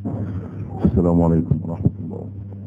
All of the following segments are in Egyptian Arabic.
السلام عليكم ورحمة الله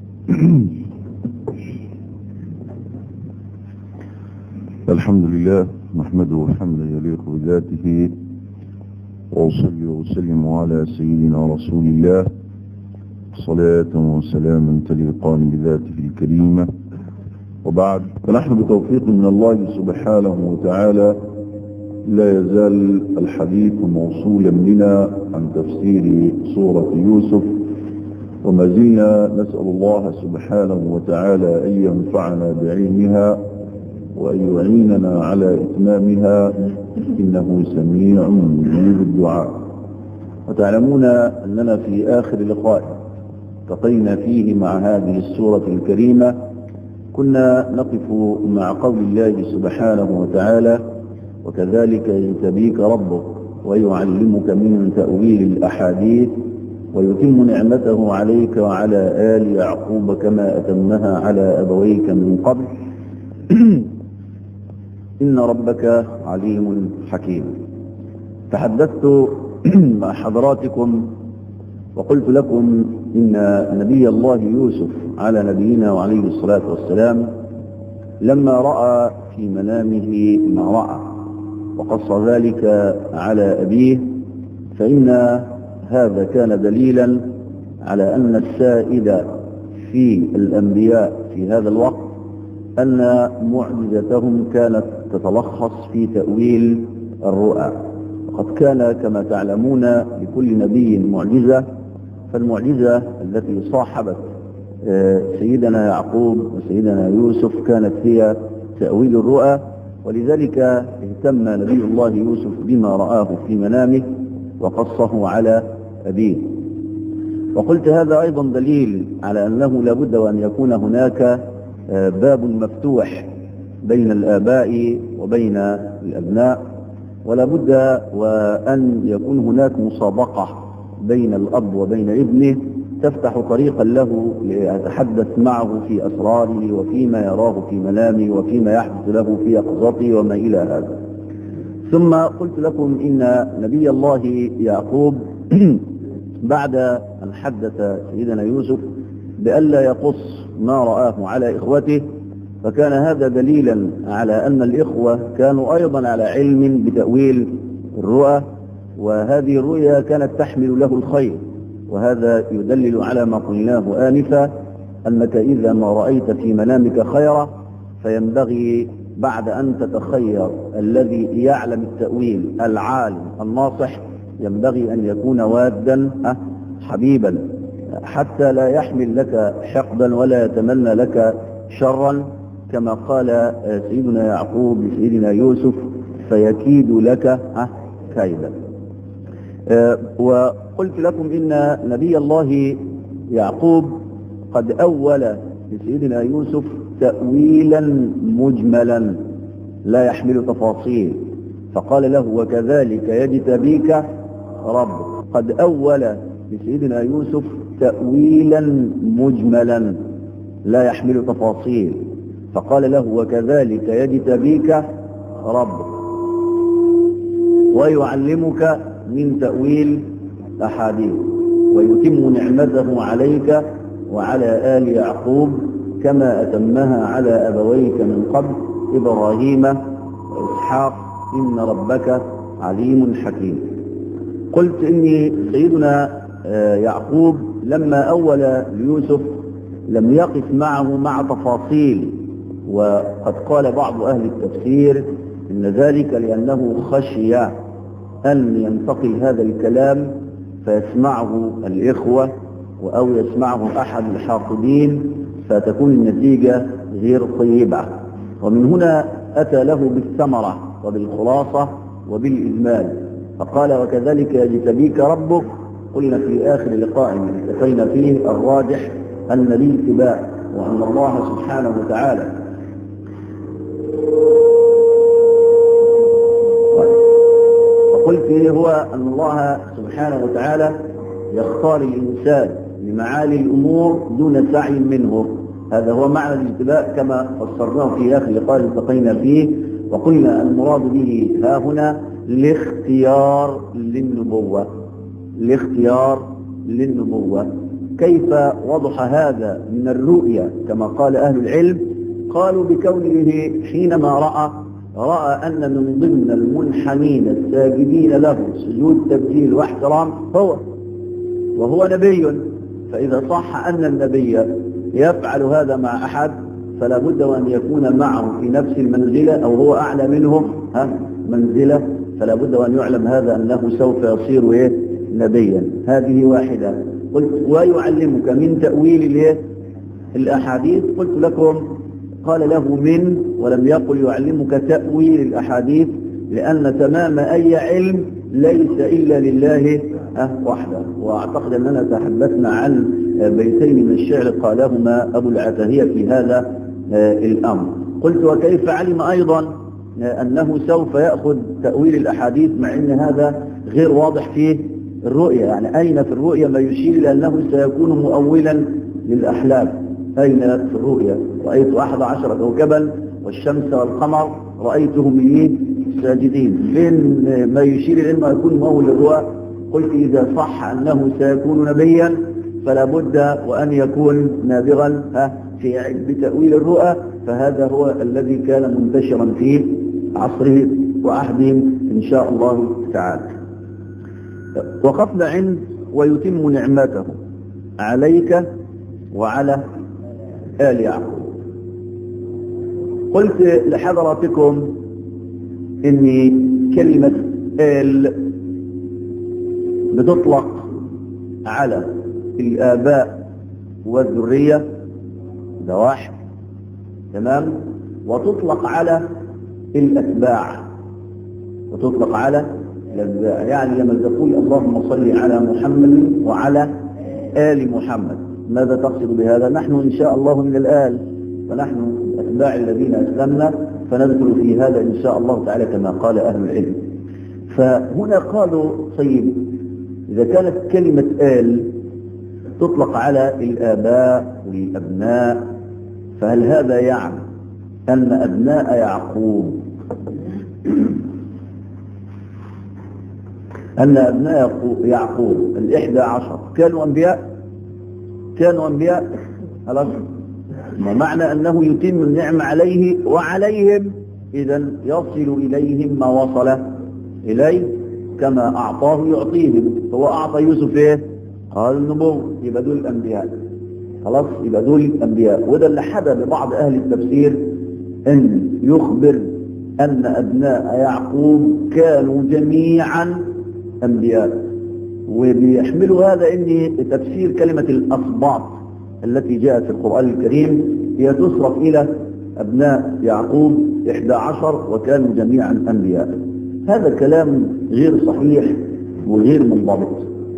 الحمد لله نحمده حمدا يليق بذاته وأصلي وأسلم على سيدنا رسول الله صلاة وسلاما تليقان بذاته الكريمة وبعد فنحن بتوفيق من الله سبحانه وتعالى لا يزال الحديث موصولا بنا عن تفسير سورة يوسف وما زلنا نسأل الله سبحانه وتعالى أن ينفعنا بعلمها وأن يعيننا على إتمامها إنه سميع مجيب الدعاء وتعلمون أننا في آخر لقاء التقينا فيه مع هذه السورة الكريمة كنا نقف مع قول الله سبحانه وتعالى وكذلك يجتبيك ربك ويعلمك من تأويل الأحاديث ويتم نعمته عليك وعلى آل يعقوب كما أتمها على أبويك من قبل إن ربك عليم حكيم تحدثت مع حضراتكم وقلت لكم إن نبي الله يوسف على نبينا وعليه الصلاة والسلام لما رأى في منامه ما رأى وقص ذلك على أبيه فإن هذا كان دليلا على أن السائد في الأنبياء في هذا الوقت أن معجزتهم كانت تتلخص في تأويل الرؤى وقد كان كما تعلمون لكل نبي معجزة فالمعجزة التي صاحبت سيدنا يعقوب وسيدنا يوسف كانت هي تأويل الرؤى ولذلك اهتم نبي الله يوسف بما رآه في منامه وقصه على أبيه وقلت هذا أيضا دليل على أنه لابد وأن يكون هناك باب مفتوح بين الآباء وبين الأبناء ولا بد وأن يكون هناك مسابقة بين الأب وبين ابنه تفتح طريقا له ليتحدث معه في أسراره وفيما يراه في منامه وفيما يحدث له في يقظته وما إلى هذا ثم قلت لكم إن نبي الله يعقوب بعد أن حدث سيدنا يوسف بألا يقص ما رآه على إخوته فكان هذا دليلا على أن الإخوة كانوا أيضا على علم بتأويل الرؤى وهذه الرؤيا كانت تحمل له الخير وهذا يدلل على ما قلناه آنفا أنك إذا ما رأيت في منامك خيرا فينبغي بعد أن تتخير الذي يعلم التأويل العالم الناصح ينبغي أن يكون وادا حبيبا حتى لا يحمل لك حقدا ولا يتمنى لك شرا كما قال سيدنا يعقوب لسيدنا يوسف فيكيد لك كيدا وقلت لكم إن نبي الله يعقوب قد أول لسيدنا يوسف تأويلا مجملا لا يحمل تفاصيل فقال له وكذلك يجتبيك رب قد أول لسيدنا يوسف تأويلا مجملا لا يحمل تفاصيل فقال له وكذلك يجتبيك رب ويعلمك من تأويل أحاديث ويتم نعمته عليك وعلى آل يعقوب كما أتمها على أبويك من قبل إبراهيم وإسحاق إن ربك عليم حكيم قلت إني سيدنا يعقوب لما أول ليوسف لم يقف معه مع تفاصيل وقد قال بعض أهل التفسير إن ذلك لأنه خشي أن ينتقل هذا الكلام فيسمعه الإخوة أو يسمعه أحد الحاقدين فتكون النتيجة غير طيبة ومن هنا أتى له بالثمرة وبالخلاصة وبالإجمال فقال وكذلك يجتبيك ربك قلنا في آخر لقاء التقينا فيه الراجح أن الاتباع وأن الله سبحانه وتعالى وقلت هو أن الله سبحانه وتعالى يختار الإنسان لمعالي الأمور دون سعي منه هذا هو معنى الاتباع كما فسرناه في آخر لقاء التقينا فيه وقلنا المراد به ها هنا الاختيار للنبوة الاختيار للنبوة كيف وضح هذا من الرؤيا كما قال أهل العلم قالوا بكونه حينما رأى رأى أن من ضمن المنحنين الساجدين له سجود تبجيل واحترام هو وهو نبي فإذا صح أن النبي يفعل هذا مع أحد فلا بد وأن يكون معه في نفس المنزلة أو هو أعلى منهم ها منزلة فلا بد وأن يعلم هذا أنه سوف يصير إيه نبيا هذه واحدة قلت ويعلمك من تأويل الإيه الأحاديث قلت لكم قال له من ولم يقل يعلمك تأويل الأحاديث لأن تمام أي علم ليس إلا لله وحده وأعتقد أننا تحدثنا عن بيتين من الشعر قالهما أبو العتهية في هذا الأمر قلت وكيف علم أيضا أنه سوف يأخذ تأويل الأحاديث مع أن هذا غير واضح في الرؤية يعني أين في الرؤية ما يشير إلى أنه سيكون مؤولا للأحلام أين في الرؤيا رأيت أحد عشر كوكبا والشمس والقمر رأيتهم ساجدين فين ما يشير إلى أنه يكون مؤول للرؤى قلت إذا صح أنه سيكون نبيا فلا بد وأن يكون نابغا في بتأويل الرؤى فهذا هو الذي كان منتشرا في عصره وعهدهم إن شاء الله تعالى وقفنا عند ويتم نعمته عليك وعلى آل يعقوب قلت لحضراتكم ان كلمة آل بتطلق على الآباء والذرية ده واحد تمام وتطلق على الأتباع وتطلق على الأتباع يعني لما تقول اللهم صل على محمد وعلى آل محمد ماذا تقصد بهذا نحن إن شاء الله من الآل فنحن أتباع الذين أسلمنا فندخل في هذا إن شاء الله تعالى كما قال أهل العلم فهنا قالوا طيب إذا كانت كلمة آل تطلق على الآباء والأبناء فهل هذا يعني أن أبناء يعقوب أن أبناء يعقوب الإحدى عشر كانوا أنبياء كانوا أنبياء خلاص ما معنى أنه يتم النعمة عليه وعليهم إذا يصل إليهم ما وصل إليه كما أعطاه يعطيهم هو أعطى يوسف إيه قال النبوة يبقى دول الأنبياء خلاص يبقى دول الأنبياء وده اللي حدى لبعض أهل التفسير أن يخبر أن أبناء يعقوب كانوا جميعا أنبياء وبيحملوا هذا أن تفسير كلمة الأصباط التي جاءت في القرآن الكريم هي تصرف إلى أبناء يعقوب 11 وكانوا جميعا أنبياء هذا كلام غير صحيح وغير منضبط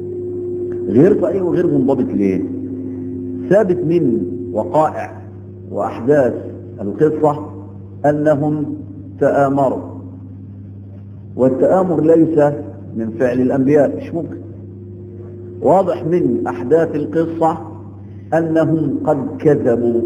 غير صحيح وغير منضبط ليه ثابت من وقائع وأحداث القصة أنهم تآمروا والتآمر ليس من فعل الأنبياء مش ممكن واضح من أحداث القصة أنهم قد كذبوا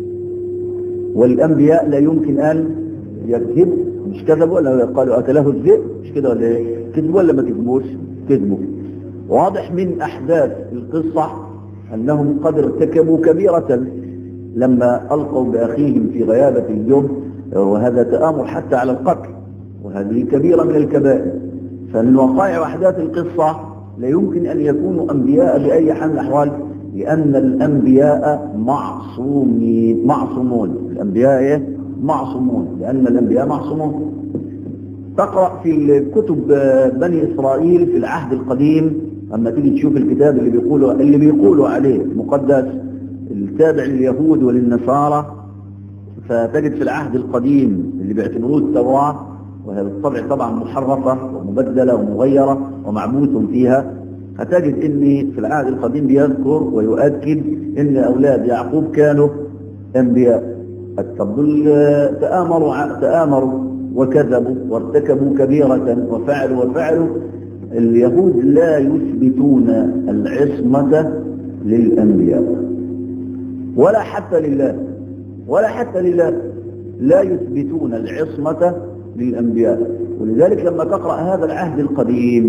والأنبياء لا يمكن أن يكذبوا مش كذبوا ولا قالوا أكله الذئب مش كده ولا ايه كذبوا ولا ما كذبوش كذبوا واضح من أحداث القصة أنهم قد ارتكبوا كبيرة لما ألقوا بأخيهم في غيابة اليوم وهذا تآمر حتى على القتل وهذه كبيرة من الكبائر فمن وقائع أحداث القصة لا يمكن أن يكونوا أنبياء بأي حال من الأحوال لأن الأنبياء معصومين معصومون الأنبياء إيه؟ معصومون لأن الأنبياء معصومون تقرأ في كتب بني إسرائيل في العهد القديم أما تيجي تشوف الكتاب اللي بيقولوا اللي بيقولوا عليه مقدس التابع لليهود وللنصارى فتجد في العهد القديم اللي بيعتبروه التوراة وهي بالطبع طبعا محرفة ومبدلة ومغيرة ومعبوث فيها هتجد ان في العهد القديم بيذكر ويؤكد ان اولاد يعقوب كانوا انبياء طب تآمروا تآمروا وكذبوا وارتكبوا كبيرة وفعلوا وفعلوا اليهود لا يثبتون العصمة للأنبياء ولا حتى لله ولا حتى لله لا يثبتون العصمة للأنبياء ولذلك لما تقرأ هذا العهد القديم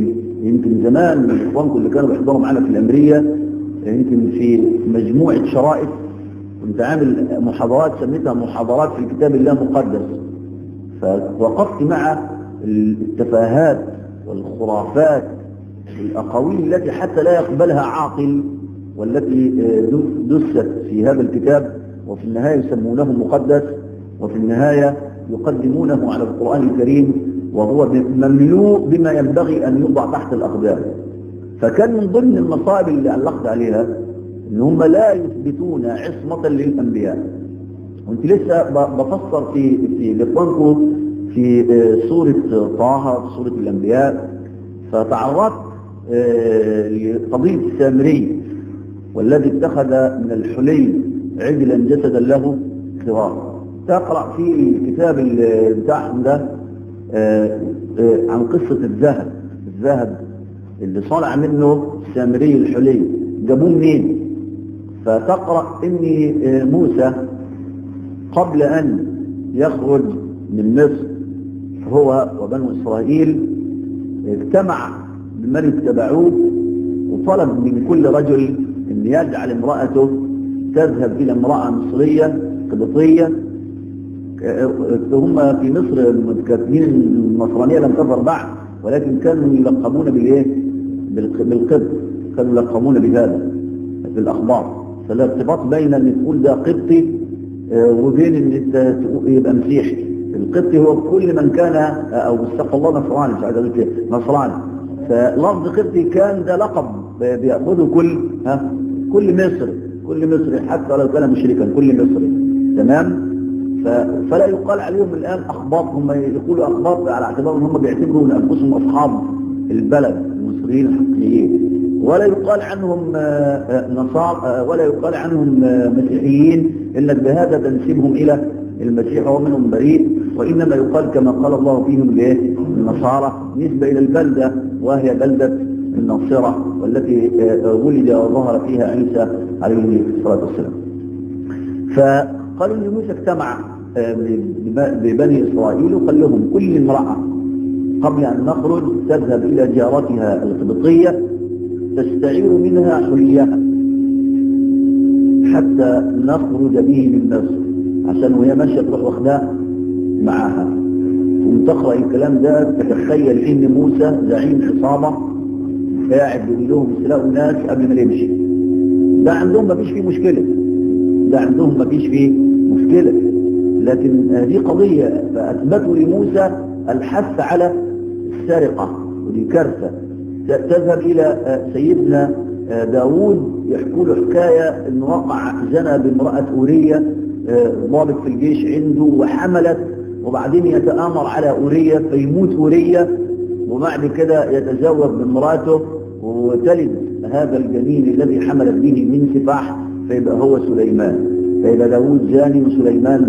يمكن زمان من اخوانكم اللي كانوا بيحضروا معانا في الامريه يمكن في مجموعه شرائط كنت عامل محاضرات سميتها محاضرات في كتاب الله المقدس فوقفت مع التفاهات والخرافات والأقاويل التي حتى لا يقبلها عاقل والتي دست في هذا الكتاب وفي النهاية يسمونه مقدس وفي النهاية يقدمونه على القرآن الكريم وهو مملوء بما ينبغي أن يوضع تحت الأقدام فكان من ضمن المصائب اللي علقت عليها ان هم لا يثبتون عصمة للأنبياء وانت لسه بفسر في في لاخوانكم في سورة طه في سورة الأنبياء فتعرضت لقضية السامري والذي اتخذ من الحلي عجلا جسدا له خوار تقرأ في الكتاب بتاعهم ده عن قصة الذهب الذهب اللي صنع منه السامري الحلي جابوه منين فتقرأ ان موسى قبل ان يخرج من مصر هو وبنو اسرائيل اجتمع بمن اتبعوه وطلب من كل رجل ان يجعل امرأته تذهب الى امرأة مصرية قبطية هم في مصر كاتبين النصرانية لم تظهر بعد ولكن كانوا يلقبون بالايه بالقبط كانوا يلقبون بهذا في الاخبار فالارتباط بين ان تقول ده قبطي وبين ان انت يبقى مسيحي القبطي هو كل من كان او استغفر الله نصراني مش عايز اقول نصراني فلفظ قبطي كان ده لقب بياخذه كل ها كل مصري كل مصري حتى لو كان مشركا كل مصري تمام فلا يقال عليهم الان اخباط هم يقولوا اخباط على اعتبار ان هم بيعتبروا ان انفسهم اصحاب البلد المصريين الحقيقيين ولا يقال عنهم نصارى ولا يقال عنهم مسيحيين انك بهذا تنسبهم الى المسيح وهو منهم بريء وانما يقال كما قال الله فيهم الايه النصارى نسبه الى البلده وهي بلده الناصره والتي ولد وظهر فيها عيسى عليه الصلاه والسلام فقالوا ان موسى اجتمع ببني اسرائيل وقال لهم كل امراه قبل ان نخرج تذهب الى جارتها القبطيه تستعير منها حليها حتى نخرج به من مصر عشان وهي ماشيه تروح واخداه معاها وتقرا الكلام ده تتخيل ان موسى زعيم عصابه قاعد بيقول لهم يسرقوا الناس قبل ما يمشي ده عندهم ما فيش فيه مشكله ده عندهم ما فيش فيه مشكله لكن هذه قضيه فاثبتوا لموسى الحث على السرقه ودي كارثه تذهب إلى سيدنا داود يحكوا له حكاية أنه وقع زنى بامرأة أورية ضابط في الجيش عنده وحملت وبعدين يتآمر على أورية فيموت أورية وبعد كده يتزوج بامراته وتلد هذا الجنين الذي حملت به من سفاح فيبقى هو سليمان فيبقى داود زاني وسليمان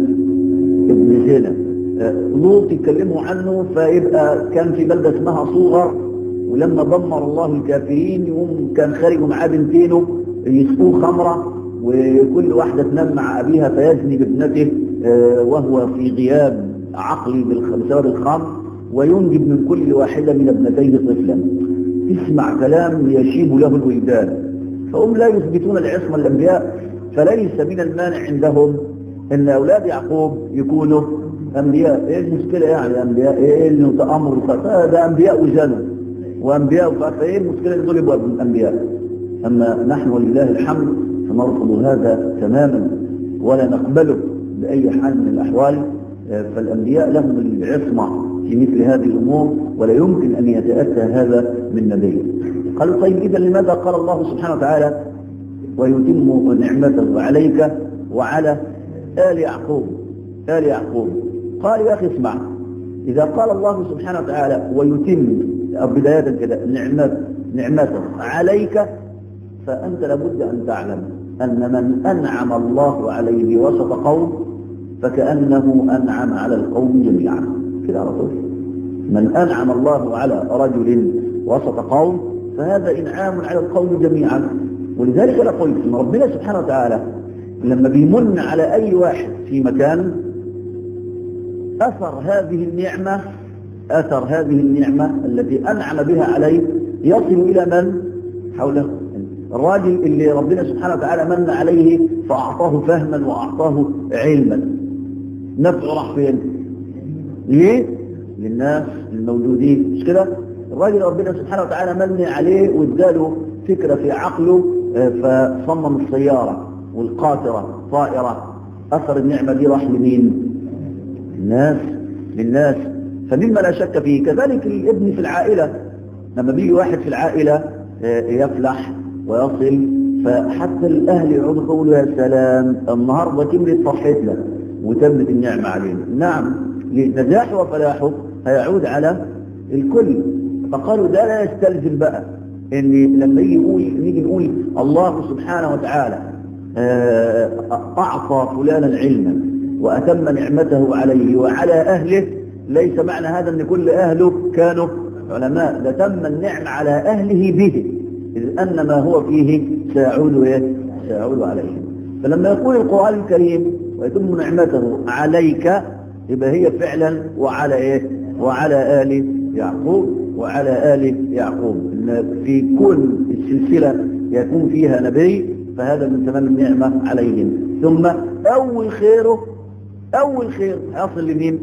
ابن زنا لوط يتكلموا عنه فيبقى كان في بلدة اسمها صوغر ولما دمر الله الكافرين يوم كان خارج معاه بنتينه يسقوه خمرة وكل واحدة تنام مع أبيها فيزني بابنته وهو في غياب عقلي بسبب الخمر وينجب من كل واحدة من ابنتيه طفلا اسمع كلام يشيب له الولدان فهم لا يثبتون العصمة الأنبياء فليس من المانع عندهم أن أولاد يعقوب يكونوا أنبياء إيه المشكلة يعني أنبياء إيه اللي تأمر ده أنبياء وزنوا وأنبياء فإيه المشكلة اللي دول يبقوا أنبياء أما نحن ولله الحمد فنرفض هذا تماما ولا نقبله بأي حال من الأحوال فالأنبياء لهم العصمة في مثل هذه الأمور ولا يمكن أن يتأتى هذا من نبي قالوا طيب إذا لماذا قال الله سبحانه وتعالى ويتم نعمته عليك وعلى آل يعقوب آل يعقوب قال يا أخي اسمع إذا قال الله سبحانه وتعالى ويتم بداية كده نعمة نعمته عليك فأنت لابد أن تعلم أن من أنعم الله عليه وسط قوم فكأنه أنعم على القوم جميعا كده على طول من أنعم الله على رجل وسط قوم فهذا إنعام على القوم جميعا ولذلك أنا قلت إن ربنا سبحانه وتعالى لما بيمن على أي واحد في مكان أثر هذه النعمة أثر هذه النعمة التي أنعم بها عليه يصل إلى من حوله الراجل اللي ربنا سبحانه وتعالى من عليه فأعطاه فهما وأعطاه علما نفعه راح فين ليه للناس الموجودين مش كده الراجل ربنا سبحانه وتعالى من عليه واداله فكرة في عقله فصمم السيارة والقاطرة طائرة أثر النعمة دي راح لمين الناس للناس فمما لا شك فيه كذلك الابن في العائلة لما بيجي واحد في العائلة يفلح ويصل فحتى الأهل يقعدوا يقولوا يا سلام النهاردة كملت صحتنا وتمت النعمة علينا نعم لنجاحه وفلاحه هيعود على الكل فقالوا ده لا يستلزم بقى ان لما يجي يقول نيجي نقول الله سبحانه وتعالى اعطى فلانا علما واتم نعمته عليه وعلى اهله ليس معنى هذا ان كل اهله كانوا علماء ده تم النعمة على اهله به اذ ان ما هو فيه سيعود ايه سيعود عليه فلما يقول القرآن الكريم ويتم نعمته عليك يبقى هي فعلا وعلى ايه وعلى آل يعقوب وعلى آل يعقوب إن في كل السلسلة يكون فيها نبي فهذا من تمام النعمة عليهم ثم أول خيره أول خير هيصل لمين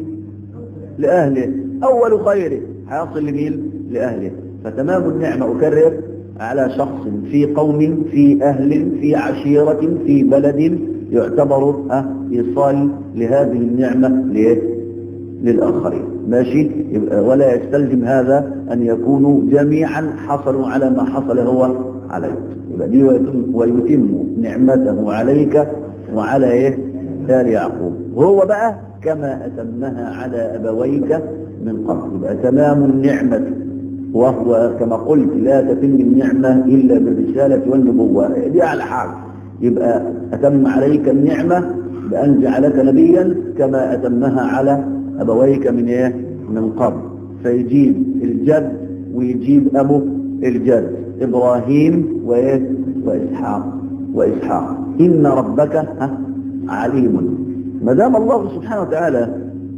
لأهله أول خيره هيصل لمين لأهله فتمام النعمة أكرر على شخص في قوم في أهل في عشيرة في بلد يعتبر إيصال لهذه النعمة ليه؟ للآخرين ماشي يبقى ولا يستلزم هذا أن يكونوا جميعا حصلوا على ما حصل هو عليه يبقى دي ويتم, ويتم نعمته عليك وعلى إيه؟ آل يعقوب وهو بقى كما أتمها على أبويك من قبل يبقى تمام النعمة وهو كما قلت لا تتم النعمة إلا بالرسالة والنبوة دي أعلى حاجة يبقى أتم عليك النعمة بأن جعلك نبيا كما أتمها على أبويك من إيه؟ من قبل فيجيب الجد ويجيب أبو الجد إبراهيم وإيه؟ وإسحاق وإسحاق إن ربك ها عليم ما دام الله سبحانه وتعالى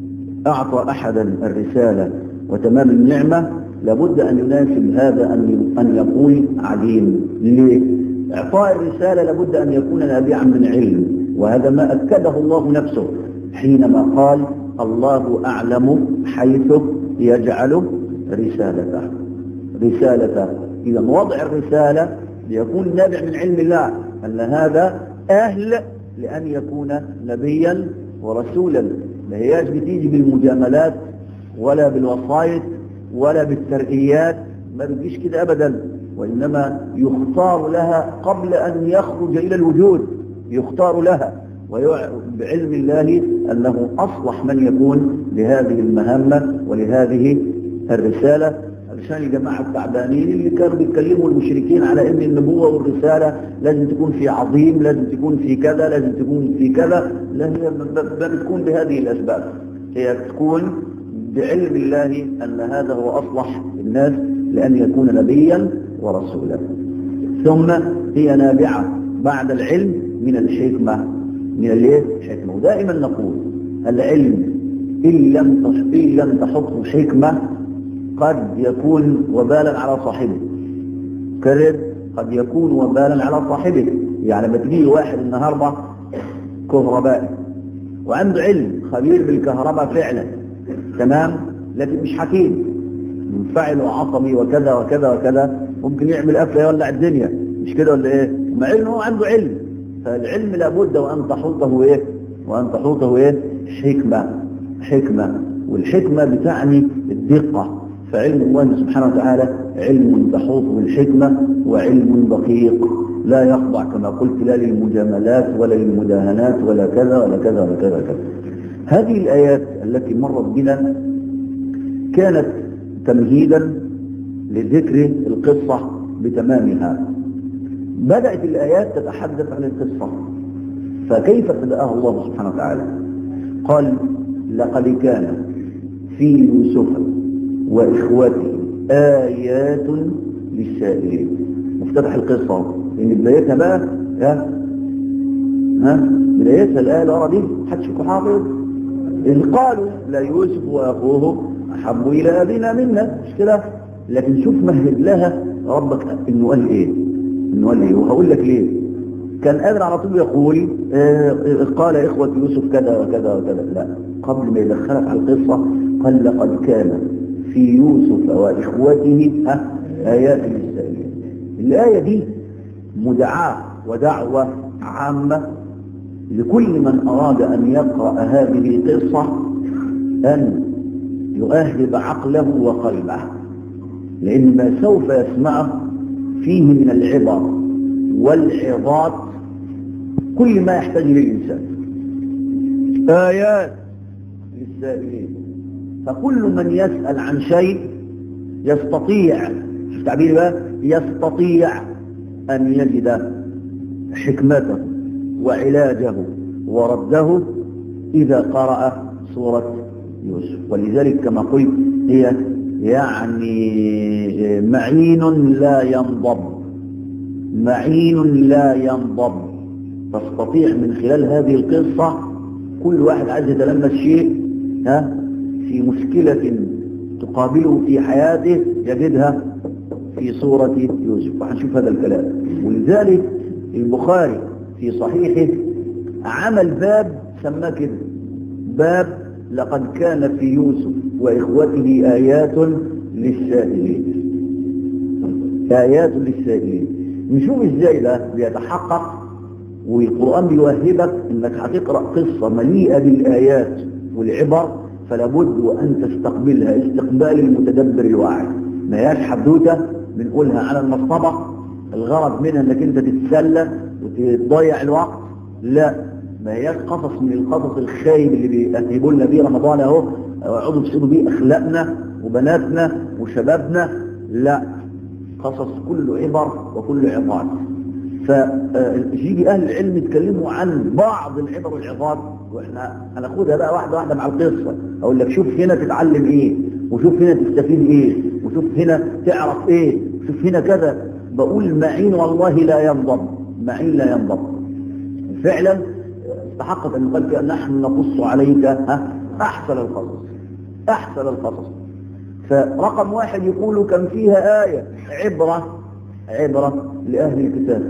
أعطى أحدا الرسالة وتمام النعمة لابد أن يناسب هذا أن أن يقول عليم ليه؟ إعطاء الرسالة لابد أن يكون نابعا من علم وهذا ما أكده الله نفسه حينما قال الله أعلم حيث يجعل رسالته رسالته إذا وضع الرسالة ليكون نابع من علم الله أن هذا أهل لأن يكون نبيا ورسولا لا هياش بتيجي بالمجاملات ولا بالوصايد ولا بالترقيات ما بتجيش كده أبدا وإنما يختار لها قبل أن يخرج إلى الوجود يختار لها وبعلم الله أنه أصلح من يكون لهذه المهمة ولهذه الرسالة علشان الجماعة التعبانين اللي كانوا بيتكلموا المشركين على ان النبوة والرسالة لازم تكون في عظيم لازم تكون في كذا لازم تكون في كذا لا هي ما بتكون بهذه الأسباب هي تكون بعلم الله أن هذا هو أصلح الناس لأن يكون نبيا ورسولا ثم هي نابعة بعد العلم من الحكمة من الايه الحكمة ودائما نقول العلم إن لم إن لم تحطه حكمة قد يكون وبالا على صاحبه كرر قد يكون وبالا على صاحبه يعني لما تجي واحد النهارده كهربائي وعنده علم خبير بالكهرباء فعلا تمام لكن مش حكيم منفعل وعصبي وكذا وكذا وكذا ممكن يعمل قفله يولع الدنيا مش كده ولا ايه مع انه هو عنده علم فالعلم لابد وان تحوطه ايه وان تحوطه ايه حكمه حكمه والحكمه بتعني الدقه فعلم الله سبحانه وتعالى علم تحوطه الحكمه وعلم دقيق لا يخضع كما قلت لا للمجاملات ولا للمداهنات ولا كذا ولا كذا ولا كذا ولا كذا هذه الآيات التي مرت بنا كانت تمهيدا لذكر القصة بتمامها بدأت الآيات تتحدث عن القصة فكيف ابتدأها الله سبحانه وتعالى قال لقد كان في يوسف وإخوته آيات للسائلين مفتتح القصة إن بدايتها بقى ها ها بدايتها الآية اللي ورا دي محدش يكون حافظ إذ قالوا لا يوسف وأخوه أحب إلى أبينا منا مش كده لكن شوف مهد لها ربك انه قال ايه انه قال ايه وهقول لك ليه كان قادر على طول يقول آه قال اخوة يوسف كذا وكذا وكذا لا قبل ما يدخلك على القصة قال لقد كان في يوسف واخوته ها ايات للسائلين الايه دي مدعاه ودعوه عامه لكل من اراد ان يقرا هذه القصه ان يؤهب عقله وقلبه لأن ما سوف يسمعه فيه من العبر والعظات كل ما يحتاج للإنسان آيات للسائلين فكل من يسأل عن شيء يستطيع شوف تعبيري بقى يستطيع أن يجد حكمته وعلاجه ورده إذا قرأ سورة يوسف ولذلك كما قلت هي يعني معين لا ينضب معين لا ينضب تستطيع من خلال هذه القصة كل واحد عايز يتلمس شيء ها في مشكلة تقابله في حياته يجدها في صورة يوسف وهنشوف هذا الكلام ولذلك البخاري في صحيحه عمل باب سماه كده باب لقد كان في يوسف وإخوته آيات للسائلين آيات للسائلين نشوف ازاي ده بيتحقق والقرآن بيوهبك انك هتقرأ قصة مليئة بالآيات والعبر فلا بد وأن تستقبلها استقبال المتدبر الواعي ما هياش حدوتة بنقولها على المصطبة الغرض منها انك انت تتسلى وتضيع الوقت لا ما هياش قصص من القصص الخايب اللي بيأهبوا لنا بيه رمضان اهو يقعدوا يفسدوا بيه اخلاقنا وبناتنا وشبابنا لا قصص كله عبر وكل عظات فيجي اهل العلم يتكلموا عن بعض العبر والعظات واحنا هناخدها بقى واحده واحده مع القصه اقول لك شوف هنا تتعلم ايه وشوف هنا تستفيد ايه وشوف هنا تعرف ايه وشوف هنا كذا بقول معين والله لا ينضب معين لا ينضب فعلا استحقت ان يقال فيها نحن نقص عليك ها احسن القصص احسن القصص فرقم واحد يقول كان فيها آية عبرة عبرة لأهل الكتاب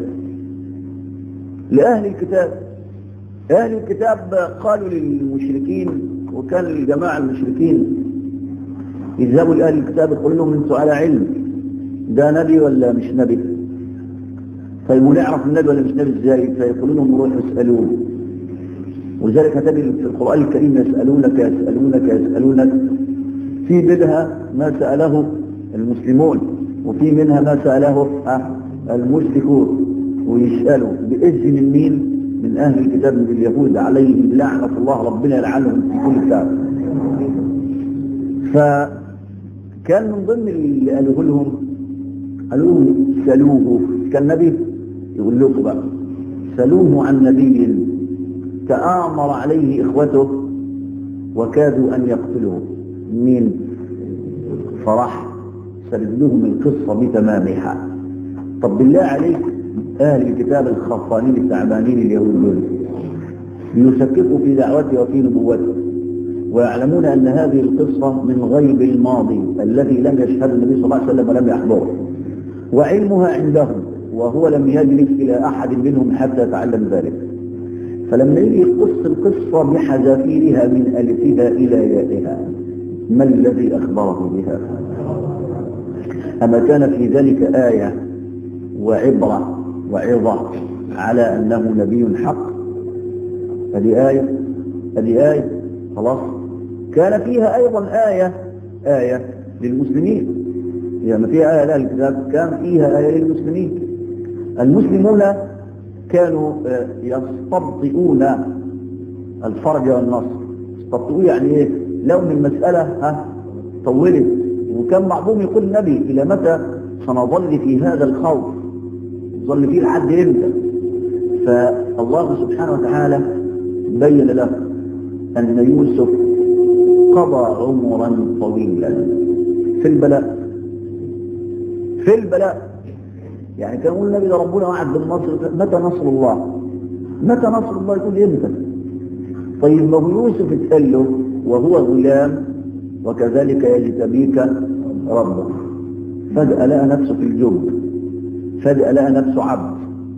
لأهل الكتاب أهل الكتاب قالوا للمشركين وكان الجماعة المشركين يذهبوا لأهل الكتاب يقول لهم انتوا على علم ده نبي ولا مش نبي طيب ونعرف النبي ولا مش نبي ازاي فيقولوا لهم روحوا اسألوه ولذلك هتجد في القرآن الكريم يسألونك يسألونك يسألونك في منها ما سأله المسلمون وفي منها ما سأله المشركون ويسألوا بإذن من مين من أهل الكتاب من اليهود عليهم لعنة الله ربنا يلعنهم في كل كتاب فكان من ضمن اللي قالوه لهم قالوا لهم سألوه كان نبي يقول لكم بقى سألوه عن نبي تآمر عليه إخوته وكادوا أن يقتلوه مين فراح سرد لهم القصة بتمامها طب بالله عليك أهل الكتاب الخرفانين التعبانين اليهود دول بيشككوا في دعوته وفي نبوته ويعلمون أن هذه القصة من غيب الماضي الذي لم يشهد النبي صلى الله عليه وسلم ولم يحضره وعلمها عندهم وهو لم يجلس إلى أحد منهم حتى يتعلم ذلك فلما يجي يقص القصة بحذافيرها من ألفها إلى يائها ما الذي أخبره بها أما كان في ذلك آية وعبرة وعظة على أنه نبي حق هذه آية هذه آية خلاص كان فيها أيضا آية آية للمسلمين لما فيها آية لأهل الكتاب كان فيها آية للمسلمين المسلمون كانوا يستبطئون الفرج والنصر يستبطئون يعني ايه لو من المسألة ها طولت وكان بعضهم يقول النبي إلى متى سنظل في هذا الخوف ظل فيه لحد امتى فالله سبحانه وتعالى بين له أن يوسف قضى عمرا طويلا في البلاء في البلاء يعني كان يقول النبي ده ربنا وعد بالنصر متى نصر الله متى نصر الله يقول امتى طيب ما هو يوسف اتقال له وهو غلام وكذلك يجتبيك ربك فجأة لقى نفسه في الجب فجأة لقى نفسه عبد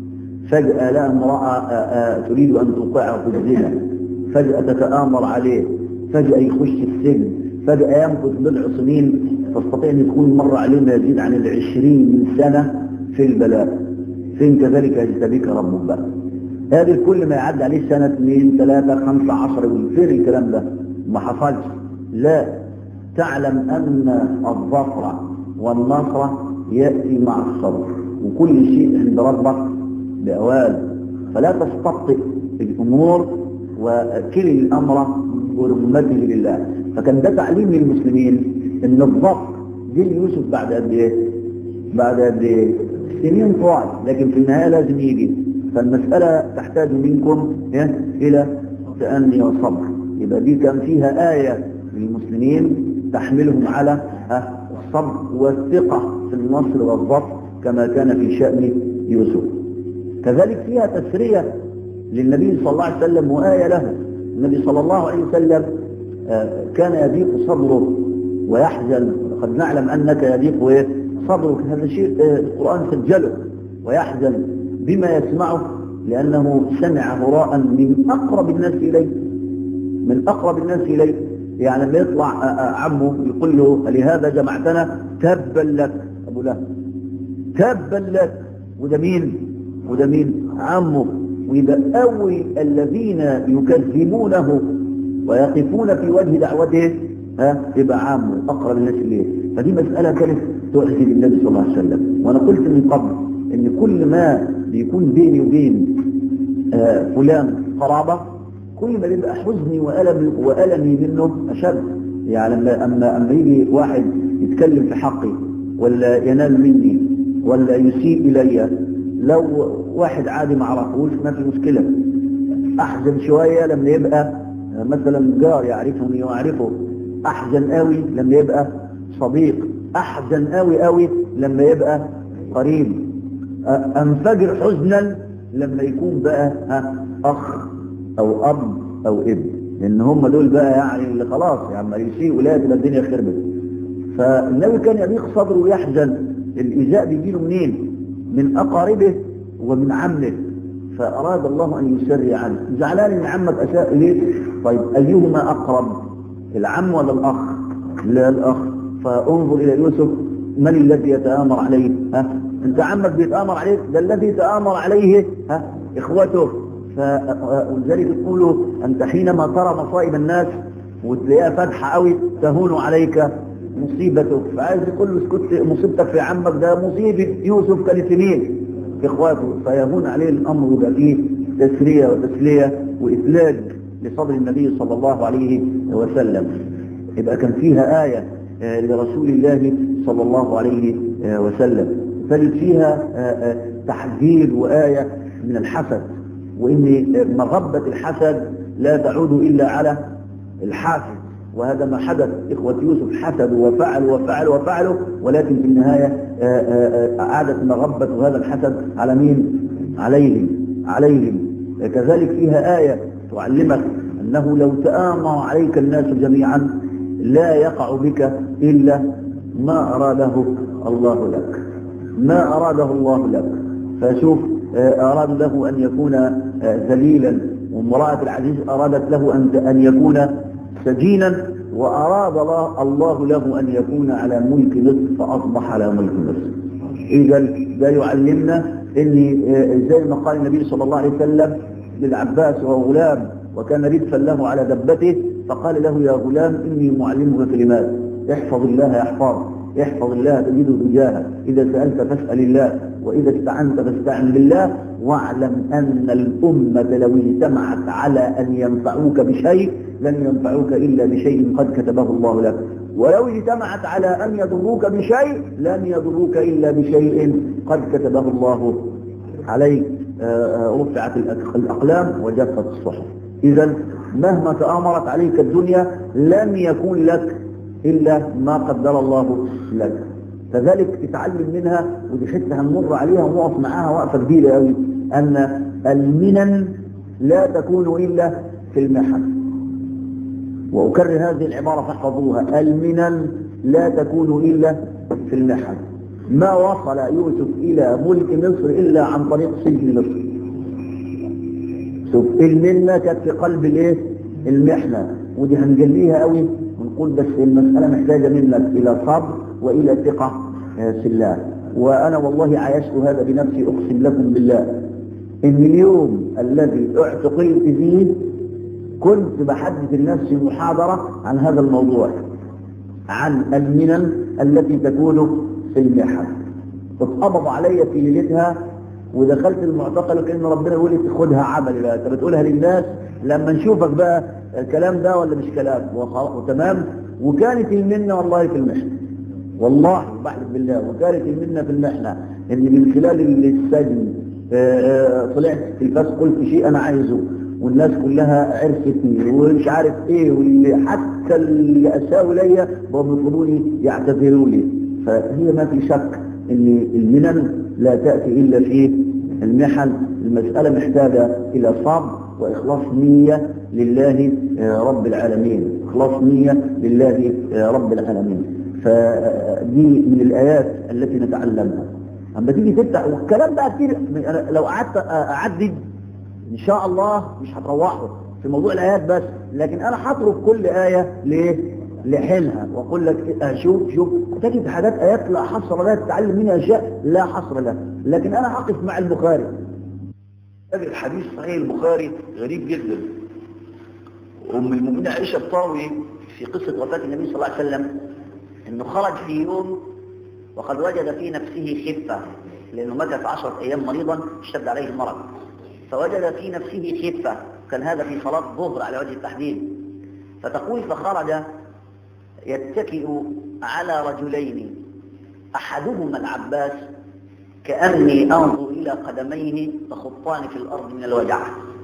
فجأة لقى امرأة تريد أن توقعه في الزنا فجأة تتآمر عليه فجأة يخش السجن فجأة يمكث بضع سنين تستطيع أن تكون مر عليه ما يزيد عن العشرين سنة في البلاء فين كذلك يجتبيك ربك بقى هذه كل ما يعدي عليه سنة اثنين ثلاثة خمسة عشر يقول فين الكلام ده ما حصلش لا تعلم أن الظفر والنصر يأتي مع الصبر وكل شيء عند ربك بأوان فلا تستبطئ الأمور وكل الأمر برمته لله فكان ده تعليم للمسلمين ان الظفر جه يوسف بعد قد ايه؟ بعد قد ايه؟ سنين طوال لكن في النهايه لازم يجي فالمساله تحتاج منكم الى تأني وصبر يبقى دي كان فيها آية للمسلمين تحملهم على الصبر والثقة في النصر والظفر كما كان في شأن يوسف كذلك فيها تسرية للنبي صلى الله عليه وسلم وآية له النبي صلى الله عليه وسلم كان يضيق صدره ويحزن قد نعلم أنك يضيق إيه؟ صدرك هذا شيء القرآن سجله ويحزن بما يسمعه لأنه سمع هراء من أقرب الناس إليه من أقرب الناس إليه يعني لما يطلع عمه يقول له لهذا جمعتنا تبا لك أبو لهب تبا لك وده مين وده مين عمه ويبقى أول الذين يكذبونه ويقفون في وجه دعوته ها يبقى عامه أقرب الناس إليه فدي مسألة كانت تعجب النبي صلى الله عليه وسلم وأنا قلت من قبل إن كل ما بيكون بيني وبين آه فلان قرابة كل ما بيبقى حزني وألمي وألمي منه أشد يعني لما أما أما يجي واحد يتكلم في حقي ولا ينال مني ولا يسيء إلي لو واحد عادي ما عرفوش ما في مشكلة أحزن شوية لما يبقى مثلا جار يعرفني وأعرفه أحزن قوي لما يبقى صديق أحزن قوي قوي لما يبقى قريب أنفجر حزنا لما يكون بقى ها أخ أو أب أو ابن لأن هم دول بقى يعني اللي خلاص يعني ما يسيء ولاد الدنيا خربت فالنبي كان يضيق صدره ويحزن الإيذاء بيجيله منين؟ من أقاربه ومن عمه فأراد الله أن يسري عنه زعلان إن عمك أساء إليك طيب أيهما أقرب العم ولا الأخ لا الأخ فانظر إلى يوسف من الذي يتآمر عليه ها أنت عمك بيتآمر عليك ده الذي تآمر عليه ها إخوته فلذلك يقولوا أنت حينما ترى مصائب الناس وتلاقيها فاتحة قوي تهون عليك مصيبتك فعايز تقول له اسكت مصيبتك في عمك ده مصيبة يوسف كانت مين إخواته فيهون عليه الأمر ويبقى فيه تسرية وتسلية وإثلاج لصدر النبي صلى الله عليه وسلم يبقى كان فيها آية لرسول الله صلى الله عليه وسلم تجد فيها تحذير وآية من الحسد وإن مغبة الحسد لا تعود إلا على الحاسد وهذا ما حدث إخوة يوسف حسدوا وفعلوا وفعلوا وفعلوا ولكن في النهاية أعادت مغبة هذا الحسد على مين؟ عليهم عليهم كذلك فيها آية تعلمك أنه لو تآمر عليك الناس جميعا لا يقع بك إلا ما أراده الله لك ما أراده الله لك فشوف أراد له أن يكون ذليلا وامرأة العزيز أرادت له أن يكون سجينا وأراد الله, الله له أن يكون على ملك مصر فأصبح على ملك مصر إذا ده يعلمنا أن زي ما قال النبي صلى الله عليه وسلم للعباس وهو غلام وكان ردفا له على دبته فقال له يا غلام إني معلمك كلمات احفظ الله يحفظ احفظ الله تجده تجاهك إذا سألت فاسأل الله وإذا استعنت فاستعن بالله واعلم أن الأمة لو اجتمعت على أن ينفعوك بشيء لن ينفعوك إلا بشيء قد كتبه الله لك ولو اجتمعت على أن يضروك بشيء لن يضروك إلا بشيء قد كتبه الله عليك رفعت الأقلام وجفت الصحف إذا مهما تآمرت عليك الدنيا لن يكون لك إلا ما قدر الله لك كذلك تتعلم منها ودي حته هنمر عليها ونقف معاها وقفه كبيره قوي ان المنن لا تكون الا في المحن واكرر هذه العباره فاحفظوها المنن لا تكون الا في المحن ما وصل يوسف إلى ملك مصر إلا عن طريق سجن مصر شوف المنة كانت في قلب الايه المحنة ودي هنجليها قوي ونقول بس المسألة محتاجة منك إلى صبر وإلى ثقة في الله وأنا والله عايشت هذا بنفسي أقسم لكم بالله إن اليوم الذي اعتقلت فيه كنت بحدث لنفسي محاضرة عن هذا الموضوع عن المنن التي تكون في المحن اتقبض علي في ليلتها ودخلت المعتقل وكأن ربنا يقول لي خدها عمل بقى انت بتقولها للناس لما نشوفك بقى الكلام ده ولا مش كلام وتمام وكانت المنة والله في المحنة والله بحلف بالله وكانت المنة في المحنة ان من خلال السجن طلعت في الفاس قلت شيء انا عايزه والناس كلها عرفتني ومش عارف ايه واللي حتى اللي اساءوا ليا بقوا يطلبوني يعتذروا لي فهي ما في شك ان المنن لا تاتي الا في المحن المساله محتاجه الى صبر واخلاص نيه لله رب العالمين اخلاص نيه لله رب العالمين فدي من الايات التي نتعلمها اما تيجي تفتح والكلام بقى كتير لو قعدت اعدد ان شاء الله مش هتروحوا في موضوع الايات بس لكن انا هترك كل ايه ليه لحينها واقول لك شوف شوف تجد حاجات ايات لا حصر لها تتعلم منها اشياء لا حصر لها لكن انا هقف مع البخاري هذا الحديث صحيح البخاري غريب جدا ام المؤمنين عائشه الطاوي في قصه وفاه النبي صلى الله عليه وسلم انه خرج في يوم وقد وجد في نفسه خفه لانه مكث عشرة ايام مريضا اشتد عليه المرض فوجد في نفسه خفه كان هذا في صلاه الظهر على وجه التحديد فتقول فخرج يتكئ على رجلين أحدهما العباس كأني أنظر إلى قدميه تخطان في الأرض من الوجع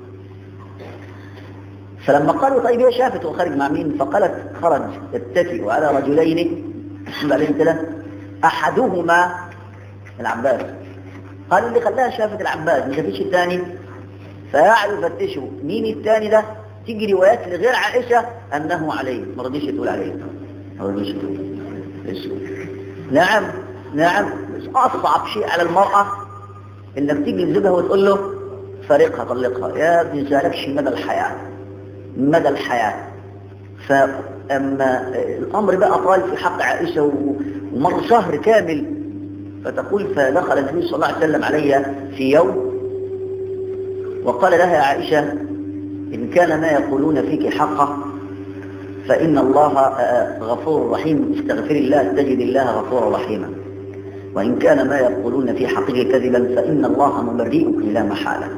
فلما قالوا طيب هي شافت وخرج مع مين فقالت خرج يتكئ على رجلين بعدين كده أحدهما العباس قالوا اللي خلاها شافت العباس ما شافتش الثاني فقعدوا يفتشوا مين الثاني ده تيجي روايات لغير عائشة أنه عليه ما رضيش تقول عليه ما رضيش تقول نعم نعم أصعب شيء على المرأة إنك تيجي لزوجها وتقول له فارقها طلقها يا ابني سالكش مدى الحياة مدى الحياة فأما الأمر بقى طال في حق عائشة ومر شهر كامل فتقول فدخل النبي صلى الله عليه وسلم علي في يوم وقال لها يا عائشة إن كان ما يقولون فيك حقا فإن الله غفور رحيم استغفر الله تجد الله غفورا رحيما وإن كان ما يقولون في حقه كذبا فإن الله مبرئك لا محالة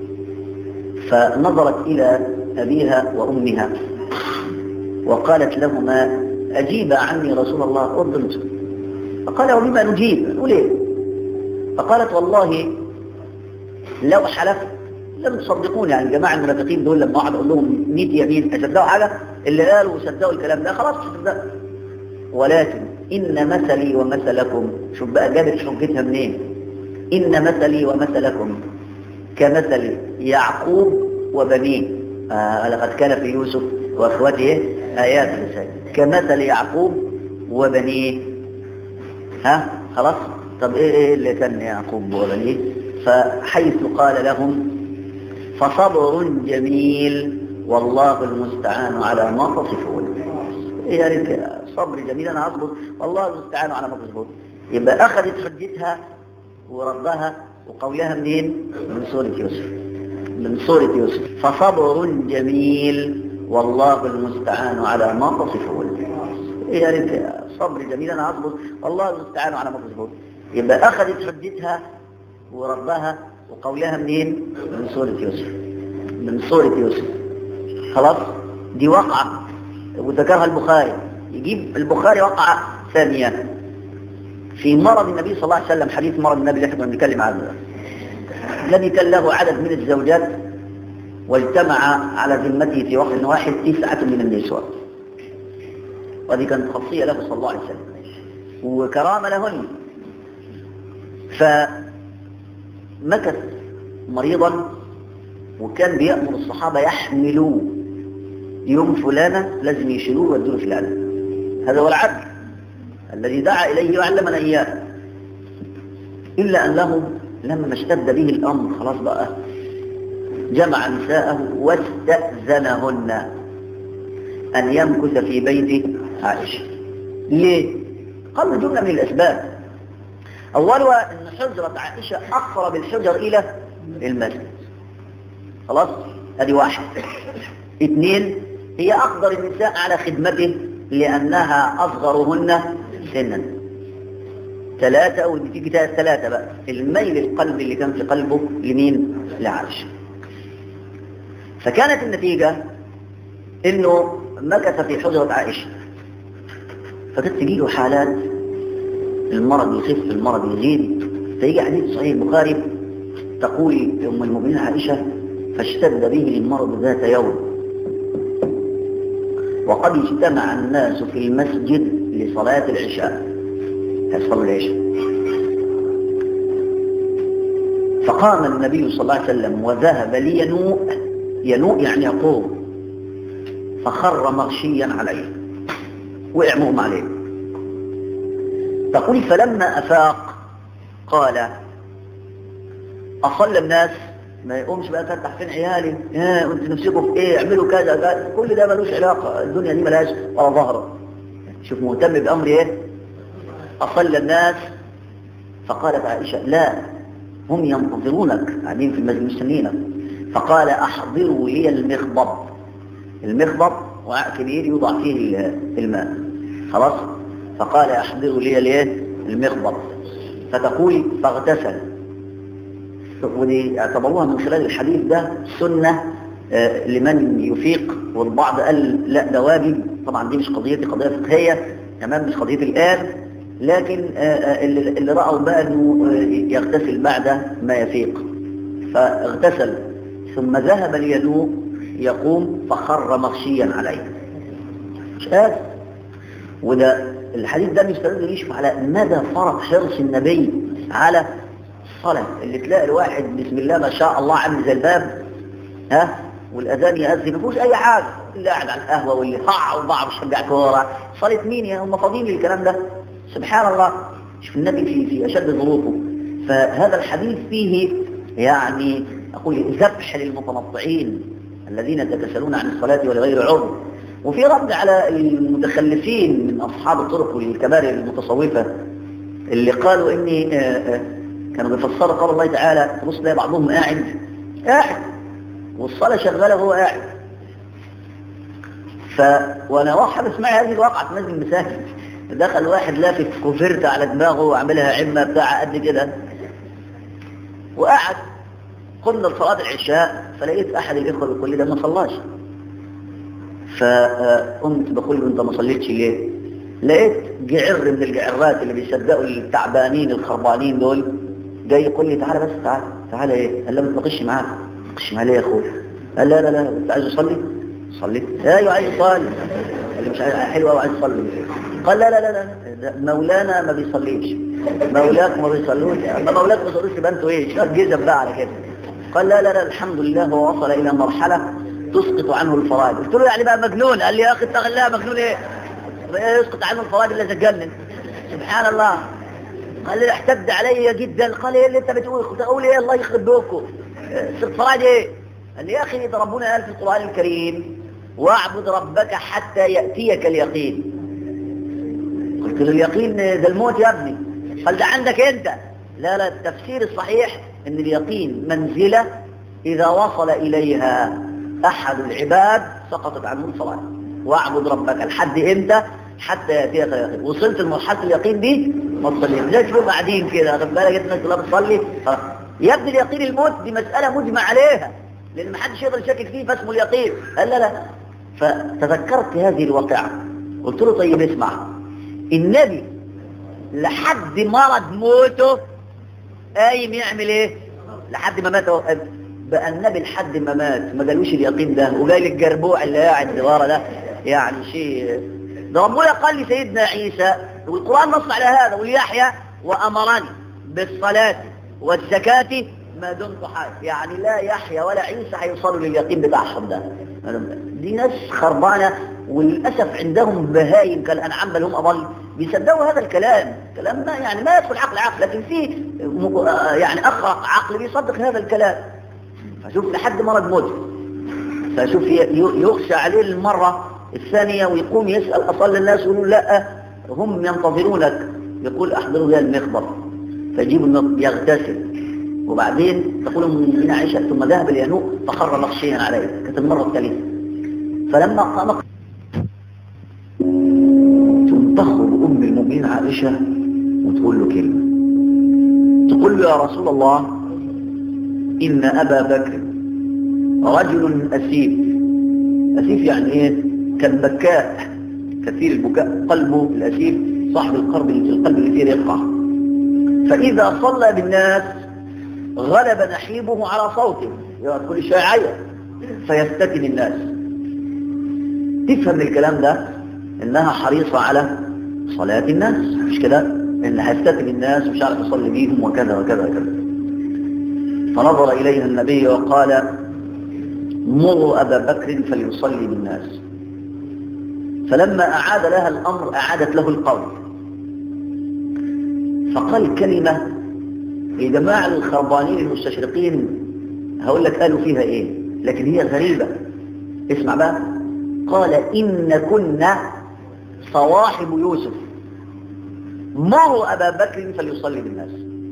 فنظرت إلى أبيها وأمها وقالت لهما أجيب عني رسول الله أرض فقال وبما نجيب نقول إيه فقالت والله لو حلفت لم تصدقوني يعني الجماعة المنافقين دول لما اقعد اقول لهم 100 يمين اصدقوا حاجة اللي قالوا وصدقوا الكلام ده خلاص مش صدقوا ولكن إن مثلي ومثلكم شوف بقى جابت حجتها منين إن مثلي ومثلكم كمثل يعقوب وبنيه آه لقد كان في يوسف وأخوته آيات لسان كمثل يعقوب وبنيه ها خلاص طب ايه ايه اللي كان يعقوب وبنيه فحيث قال لهم فصبر جميل والله المستعان على ما تصفون يا ريت صبر جميل انا هصبر والله المستعان على ما تصفون يبقى اخذت حجتها وردها وقولها منين من سورة يوسف من سورة يوسف فصبر جميل والله المستعان على ما تصفون يا ريت صبر جميل انا هصبر والله المستعان على ما تصفون يبقى اخذت حجتها وردها وقولها منين من سورة يوسف من سورة يوسف خلاص دي وقعة وذكرها البخاري يجيب البخاري وقعة ثانية في مرض النبي صلى الله عليه وسلم حديث مرض النبي اللي احنا بنتكلم عنه الذي كان له عدد من الزوجات واجتمع على ذمته في وقت واحد تسعة من النسوة وهذه كانت خاصية له صلى الله عليه وسلم وكرامة لهن فمكث مريضا وكان بيأمر الصحابة يحملوه يوم فلانة لازم يشيلوه ويدوه فلانة هذا هو العدل الذي دعا إليه وعلمنا إياه إلا أنه لما اشتد به الأمر خلاص بقى جمع نساءه واستأذنهن أن يمكث في بيت عائشة ليه؟ قال جملة من الأسباب أولها أن حجرة عائشة أقرب الحجر إلى المسجد خلاص؟ هذه واحد اثنين هي أقدر النساء على خدمته لأنها أصغرهن سنا ثلاثة أو تيجي ثلاثة بقى الميل القلبي اللي كان في قلبه لمين؟ لعائشة فكانت النتيجة انه مكث في حجرة عائشة فكانت تجيله حالات المرض يخف المرض يزيد فيجي حديث صحيح البخاري تقول ام المؤمنين عائشة فاشتد به المرض ذات يوم وقد اجتمع الناس في المسجد لصلاة العشاء هيصلوا العشاء فقام النبي صلى الله عليه وسلم وذهب لينوء ينوء يعني يقوم فخر مغشيا عليه وقع مغمى عليه تقول فلما أفاق قال أصلى الناس ما يقومش بقى فتح فين عيالي ها انت نفسكم في ايه اعملوا كذا كذا كل ده ملوش علاقة الدنيا دي ملهاش ولا ظهره شوف مهتم بأمر ايه أصلى الناس فقالت عائشة لا هم ينتظرونك قاعدين في المسجد مستنينك فقال أحضروا لي المخضب المخضب وعاء كبير يوضع فيه الماء خلاص فقال أحضروا لي الايه المخضب فتقول فاغتسل ودي اعتبروها من خلال الحديث ده سنة لمن يفيق والبعض قال لا ده واجب طبعا دي مش قضيتي قضية فقهية تمام مش قضية الآن لكن اللي رأوا بقى انه يغتسل بعد ما يفيق فاغتسل ثم ذهب لينوء يقوم فخر مغشيا عليه مش قادر وده الحديث ده بيستدل يشوف على مدى فرق حرص النبي على الصلاة اللي تلاقي الواحد بسم الله ما شاء الله عامل زي الباب ها والاذان يأذن ما فيهوش اي حاجه اللي قاعد على القهوه واللي طاع وبعض بيشجع كوره صلاه مين يا هم فاضيين للكلام ده سبحان الله شوف النبي في في اشد ظروفه فهذا الحديث فيه يعني اقول ذبح للمتنطعين الذين يتكسلون عن الصلاه ولغير عذر وفي رد على المتخلفين من اصحاب الطرق والكبار المتصوفه اللي قالوا اني كانوا بيفسروا قول الله تعالى تبص تلاقي بعضهم قاعد قاعد والصلاة شغالة وهو قاعد ف وانا واحد اسمعي هذه الواقعة في مسجد المساجد دخل واحد لافف كوفرت على دماغه وعملها عمة بتاع قد كده وقعد قلنا لصلاة العشاء فلقيت احد الاخوة بيقول لي ده ما صلاش فقمت بقول له انت ما صليتش ليه لقيت جعر من الجعرات اللي بيصدقوا التعبانين الخربانين دول جاي يقول لي تعالى بس تعالى تعالى ايه قال له ما تناقش معاك تناقش معايا يا اخويا قال لا لا لا انت عايز اصلي صلي ايوه عايز اصلي قال لي مش عايز حلو قوي عايز اصلي قال لا لا لا لا مولانا ما بيصليش مولاك ما بيصلوش اما مولاك ما بيصلوش يبقى انتوا ايه شغال جزم بقى على كده قال لا لا لا الحمد لله هو وصل الى مرحله تسقط عنه الفرائض قلت له يعني بقى مجنون قال لي يا اخي اتق الله مجنون ايه يسقط عنه الفرائض الا تجنن سبحان الله قال لي احتد علي جدا قال ايه اللي انت بتقول قلت اقول ايه الله يخرب بيكم فرائض ايه قال لي يا اخي ده ربنا قال في القران الكريم واعبد ربك حتى ياتيك اليقين قلت له اليقين ده الموت يا ابني قال ده عندك انت لا لا التفسير الصحيح ان اليقين منزله اذا وصل اليها احد العباد سقطت عنه الصلاه واعبد ربك لحد امتى حتى ياتيك اليقين وصلت لمرحله اليقين دي ما تصليش زي تشوف قاعدين كده خد بالك انت الناس كلها بتصلي يا ابني اليقين الموت دي مساله مجمع عليها لان ما حدش يقدر يشكك فيه فاسمه اليقين قال لا لا فتذكرت هذه الواقعه قلت له طيب اسمع النبي لحد مرض موته قايم يعمل ايه لحد ما مات بقى النبي لحد ما مات ما جالوش اليقين ده وجاي الجربوع اللي قاعد ورا ده يعني شيء ده ربنا قال لسيدنا عيسى والقرآن نص على هذا وليحيى وأمرني بالصلاة والزكاة ما دمت حي يعني لا يحيى ولا عيسى هيوصلوا لليقين بتاعهم ده دي ناس خربانة وللأسف عندهم بهايم كالأنعام بل هم أضل بيصدقوا هذا الكلام كلام ما يعني ما يدخل عقل عقل لكن في م- يعني أخرق عقل بيصدق هذا الكلام فشوف لحد مرض موت فشوف ي- ي- يخشى عليه المرة الثانية ويقوم يسأل أصل الناس يقولون لا هم ينتظرونك يقول أحضروا لي المخبر فيجيب المخبر يغتسل وبعدين تقول من عائشة ثم ذهب اليانوء فخر مغشيا عليه كانت المرة الثالثة فلما قام ثم تخرج أم المؤمنين عائشة وتقول له كلمة تقول له يا رسول الله إن أبا بكر رجل أسيف أسيف يعني إيه كان بكاء كثير البكاء قلبه الأسيف صاحب القلب القلب اللي فيه رقة فإذا صلى بالناس غلب نحيبه على صوته يقعد كل شيء عيا فيفتتن الناس تفهم الكلام ده انها حريصة على صلاة الناس مش كده ان هيفتتن الناس مش عارف يصلي بيهم وكذا وكذا وكذا فنظر اليها النبي وقال مروا ابا بكر فليصلي بالناس فلما اعاد لها الامر اعادت له القول فقال كلمة يا جماعة الخربانين المستشرقين هقول لك قالوا فيها ايه لكن هي غريبة اسمع بقى قال إن كنا صواحب يوسف مروا أبا بكر فليصلي بالناس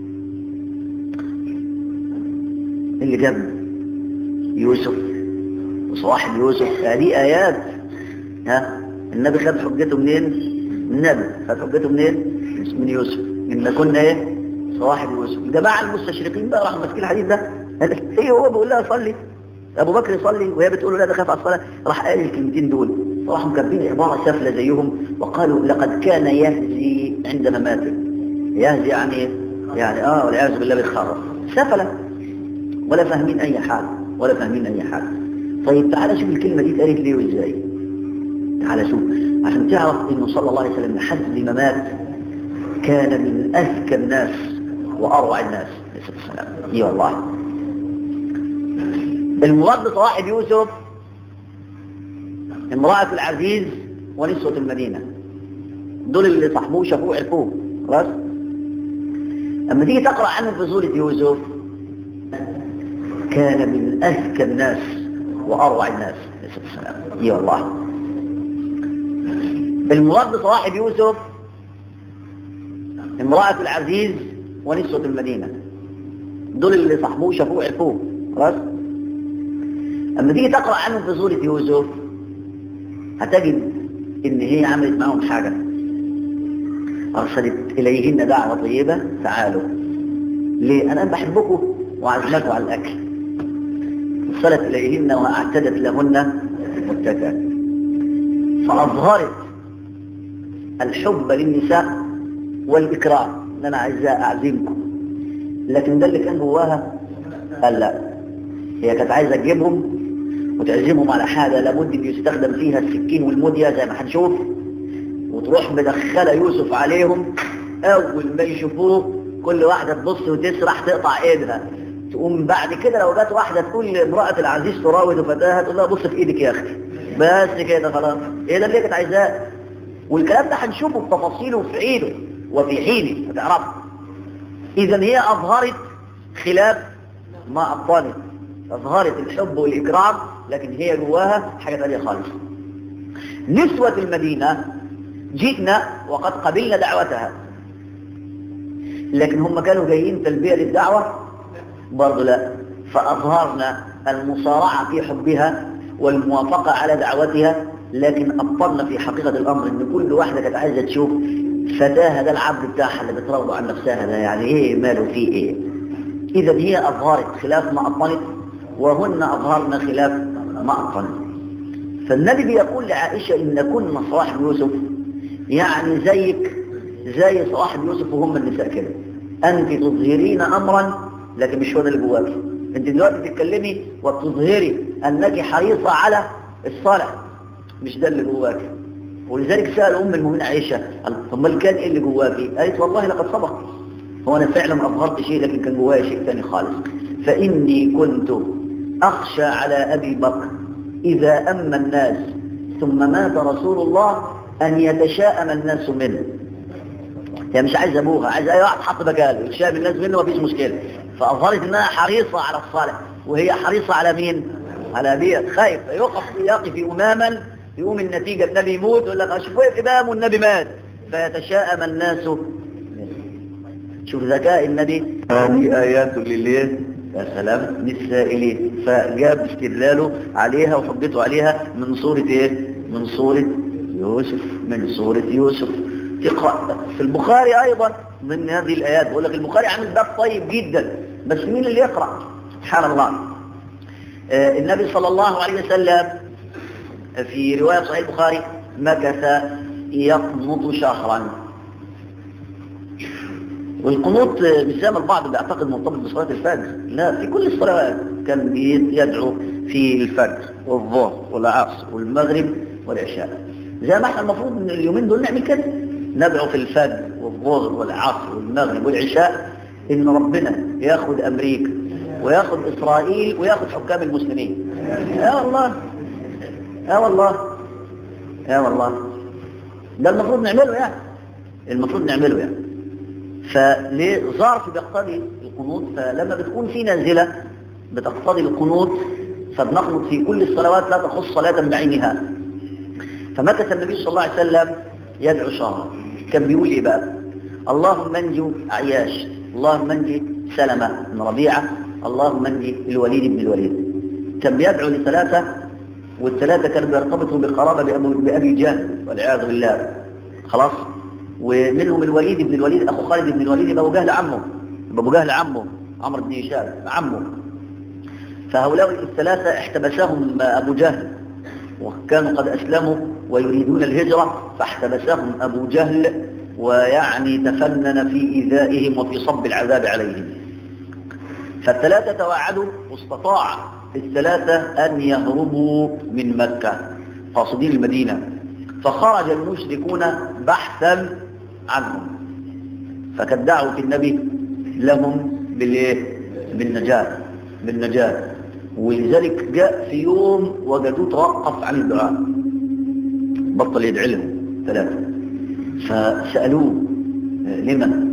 اللي جاب يوسف وصواحب يوسف هذه آيات ها النبي خد حجته منين النبي خد حجته منين من يوسف إن كنا ايه صواحب يوسف الجماعة المستشرقين بقى راحوا ماسكين الحديث ده هي هو بيقول لها صلي ابو بكر يصلي وهي بتقول له لا ده خاف على الصلاه راح قال الكلمتين دول فراحوا مكبين عباره سافله زيهم وقالوا لقد كان يهزي عند مماته يهزي يعني ايه؟ يعني اه والعياذ بالله بيتخرف سفله ولا فاهمين اي حاجه ولا فاهمين اي حاجه طيب تعالى شوف الكلمه دي اتقالت ليه وازاي تعالى شوف عشان تعرف انه صلى الله عليه وسلم لحد ما مات كان من اذكى الناس واروع الناس عليه الصلاه والسلام اي والله المراد بصواحب يوسف امرأة العزيز ونسوة المدينة دول اللي صاحبوه شافوه عرفوه خلاص اما تيجي تقرأ عنه في سورة يوسف كان من أذكى الناس وأروع الناس عليه الصلاة والسلام اي والله المراد بصواحب يوسف امرأة العزيز ونسوة المدينة دول اللي صاحبوه شافوه عرفوه خلاص اما تيجي تقرأ عنهم في سورة يوسف هتجد ان هي عملت معهم حاجة ارسلت اليهن دعوة طيبة تعالوا ليه انا بحبكم وعزمكم على الاكل ارسلت اليهن واعتدت لهن متكئا فاظهرت الحب للنساء والاكرام ان انا عايزاه اعزمكم لكن ده اللي كان جواها قال لا هي كانت عايزه تجيبهم وتعزمهم على حاجه لابد ان يستخدم فيها السكين والمديه زي ما هنشوف وتروح مدخله يوسف عليهم اول ما يشوفوه كل واحده تبص وتسرح تقطع ايدها تقوم بعد كده لو جت واحده تقول لامراه العزيز تراود فتاها تقول لها بص في ايدك يا اختي بس كده خلاص ايه ده اللي كانت عايزاه والكلام ده هنشوفه بتفاصيله في عينه وفي حينه هتعرفه اذا هي اظهرت خلاف ما ابطنت اظهرت الحب والاكرام لكن هي جواها حاجه ثانيه خالص نسوه المدينه جئنا وقد قبلنا دعوتها لكن هم كانوا جايين تلبيه للدعوه برضه لا فاظهرنا المصارعه في حبها والموافقه على دعوتها لكن ابطلنا في حقيقه الامر ان كل واحده كانت عايزه تشوف فتاها ده العبد بتاعها اللي بتراوض عن نفسها ده يعني ايه ماله فيه ايه اذا هي اظهرت خلاف ما ابطنت وهن اظهرن خلاف ما ابطنت فالنبي بيقول لعائشه ان كنا صواحب يوسف يعني زيك زي صواحب يوسف وهم النساء كده انت تظهرين امرا لكن مش هو ده اللي جواكي انت دلوقتي بتتكلمي وبتظهري انك حريصه على الصلاه مش ده اللي جواكي ولذلك سأل أم المؤمنين عائشة ثم كان إيه اللي جواكي قالت والله لقد سبق هو أنا فعلا أظهرت شيء لكن كان جوايا شيء ثاني خالص فإني كنت أخشى على أبي بكر إذا أما الناس ثم مات رسول الله أن يتشاءم الناس منه هي مش عايزه ابوها عايزه اي واحد حط مكانه شايف الناس منه مفيش مشكله فاظهرت انها حريصه على الصالح وهي حريصه على مين على ابيها خايف يقف يقف اماما يقوم النتيجه النبي يموت يقول لك اشوف وقف امام والنبي مات فيتشاءم الناس شوف ذكاء النبي هذه ايات لليه يا سلام للسائلين فجاب استدلاله عليها وحجته عليها من سورة ايه من سورة يوسف من سورة يوسف تقرأ في البخاري ايضا من هذه الايات بقول لك البخاري عامل باب طيب جدا بس مين اللي يقرأ سبحان الله آه النبي صلى الله عليه وسلم في رواية صحيح البخاري مكث يقنط شهرا والقنوط مش زي ما البعض بيعتقد مرتبط بصلاة الفجر لا في كل الصلوات كان يدعو في الفجر والظهر والعصر والمغرب والعشاء زي ما احنا المفروض ان اليومين دول نعمل كده ندعو في الفجر والظهر والعصر والمغرب والعشاء ان ربنا ياخد امريكا وياخد اسرائيل وياخد حكام المسلمين يا والله يا والله يا والله ده المفروض نعمله يعني المفروض نعمله يعني فليه ظرف بيقتضي القنوط فلما بتكون في نازلة بتقتضي القنوط فبنقنط في كل الصلوات لا تخص صلاة بعينها فمكث النبي صلى الله عليه وسلم يدعو شهرا كان بيقول ايه بقى اللهم انجو عياش اللهم انجي سلمة بن ربيعة اللهم انجي الوليد بن الوليد كان بيدعو لثلاثة والثلاثة كانوا بيرتبطوا بقرابة بأبي جهل والعياذ بالله خلاص ومنهم الوليد بن الوليد أخو خالد بن الوليد أبو جهل عمه أبو جهل عمه عمرو بن هشام عمه فهؤلاء الثلاثة احتبسهم أبو جهل وكانوا قد أسلموا ويريدون الهجرة فاحتبسهم أبو جهل ويعني تفنن في إيذائهم وفي صب العذاب عليهم فالثلاثة توعدوا واستطاع الثلاثة أن يهربوا من مكة قاصدين المدينة فخرج المشركون بحثا عنهم فكانت دعوة النبي لهم بالايه بالنجاة بالنجاة ولذلك جاء في يوم وجدوه توقف عن الدعاء بطل يدعي لهم ثلاثة فسألوه لما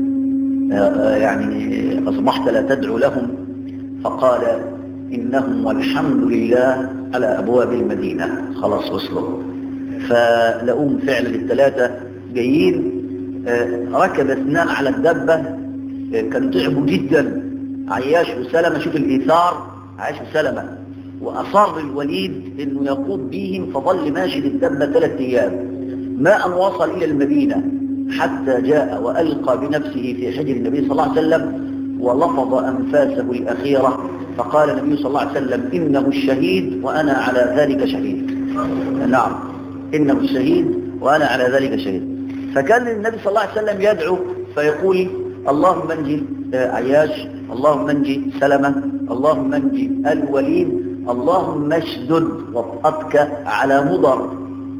يعني أصبحت لا تدعو لهم فقال إنهم والحمد لله على أبواب المدينة خلاص وصلوا فلقوم فعلا الثلاثة جايين ركب اثنان على الدبة كانوا تعبوا جدا عياش وسلمة شوف الإيثار عياش وسلمة وأصر الوليد أنه يقود بهم فظل ماشي الدبة ثلاثة أيام ما أن وصل إلى المدينة حتى جاء وألقى بنفسه في حجر النبي صلى الله عليه وسلم ولفظ أنفاسه الأخيرة فقال النبي صلى الله عليه وسلم إنه الشهيد وأنا على ذلك شهيد نعم إنه الشهيد وأنا على ذلك شهيد فكان النبي صلى الله عليه وسلم يدعو فيقول اللهم انجي عياش اللهم انجي سلمة اللهم انجي الوليد اللهم اشدد وطأتك على مضر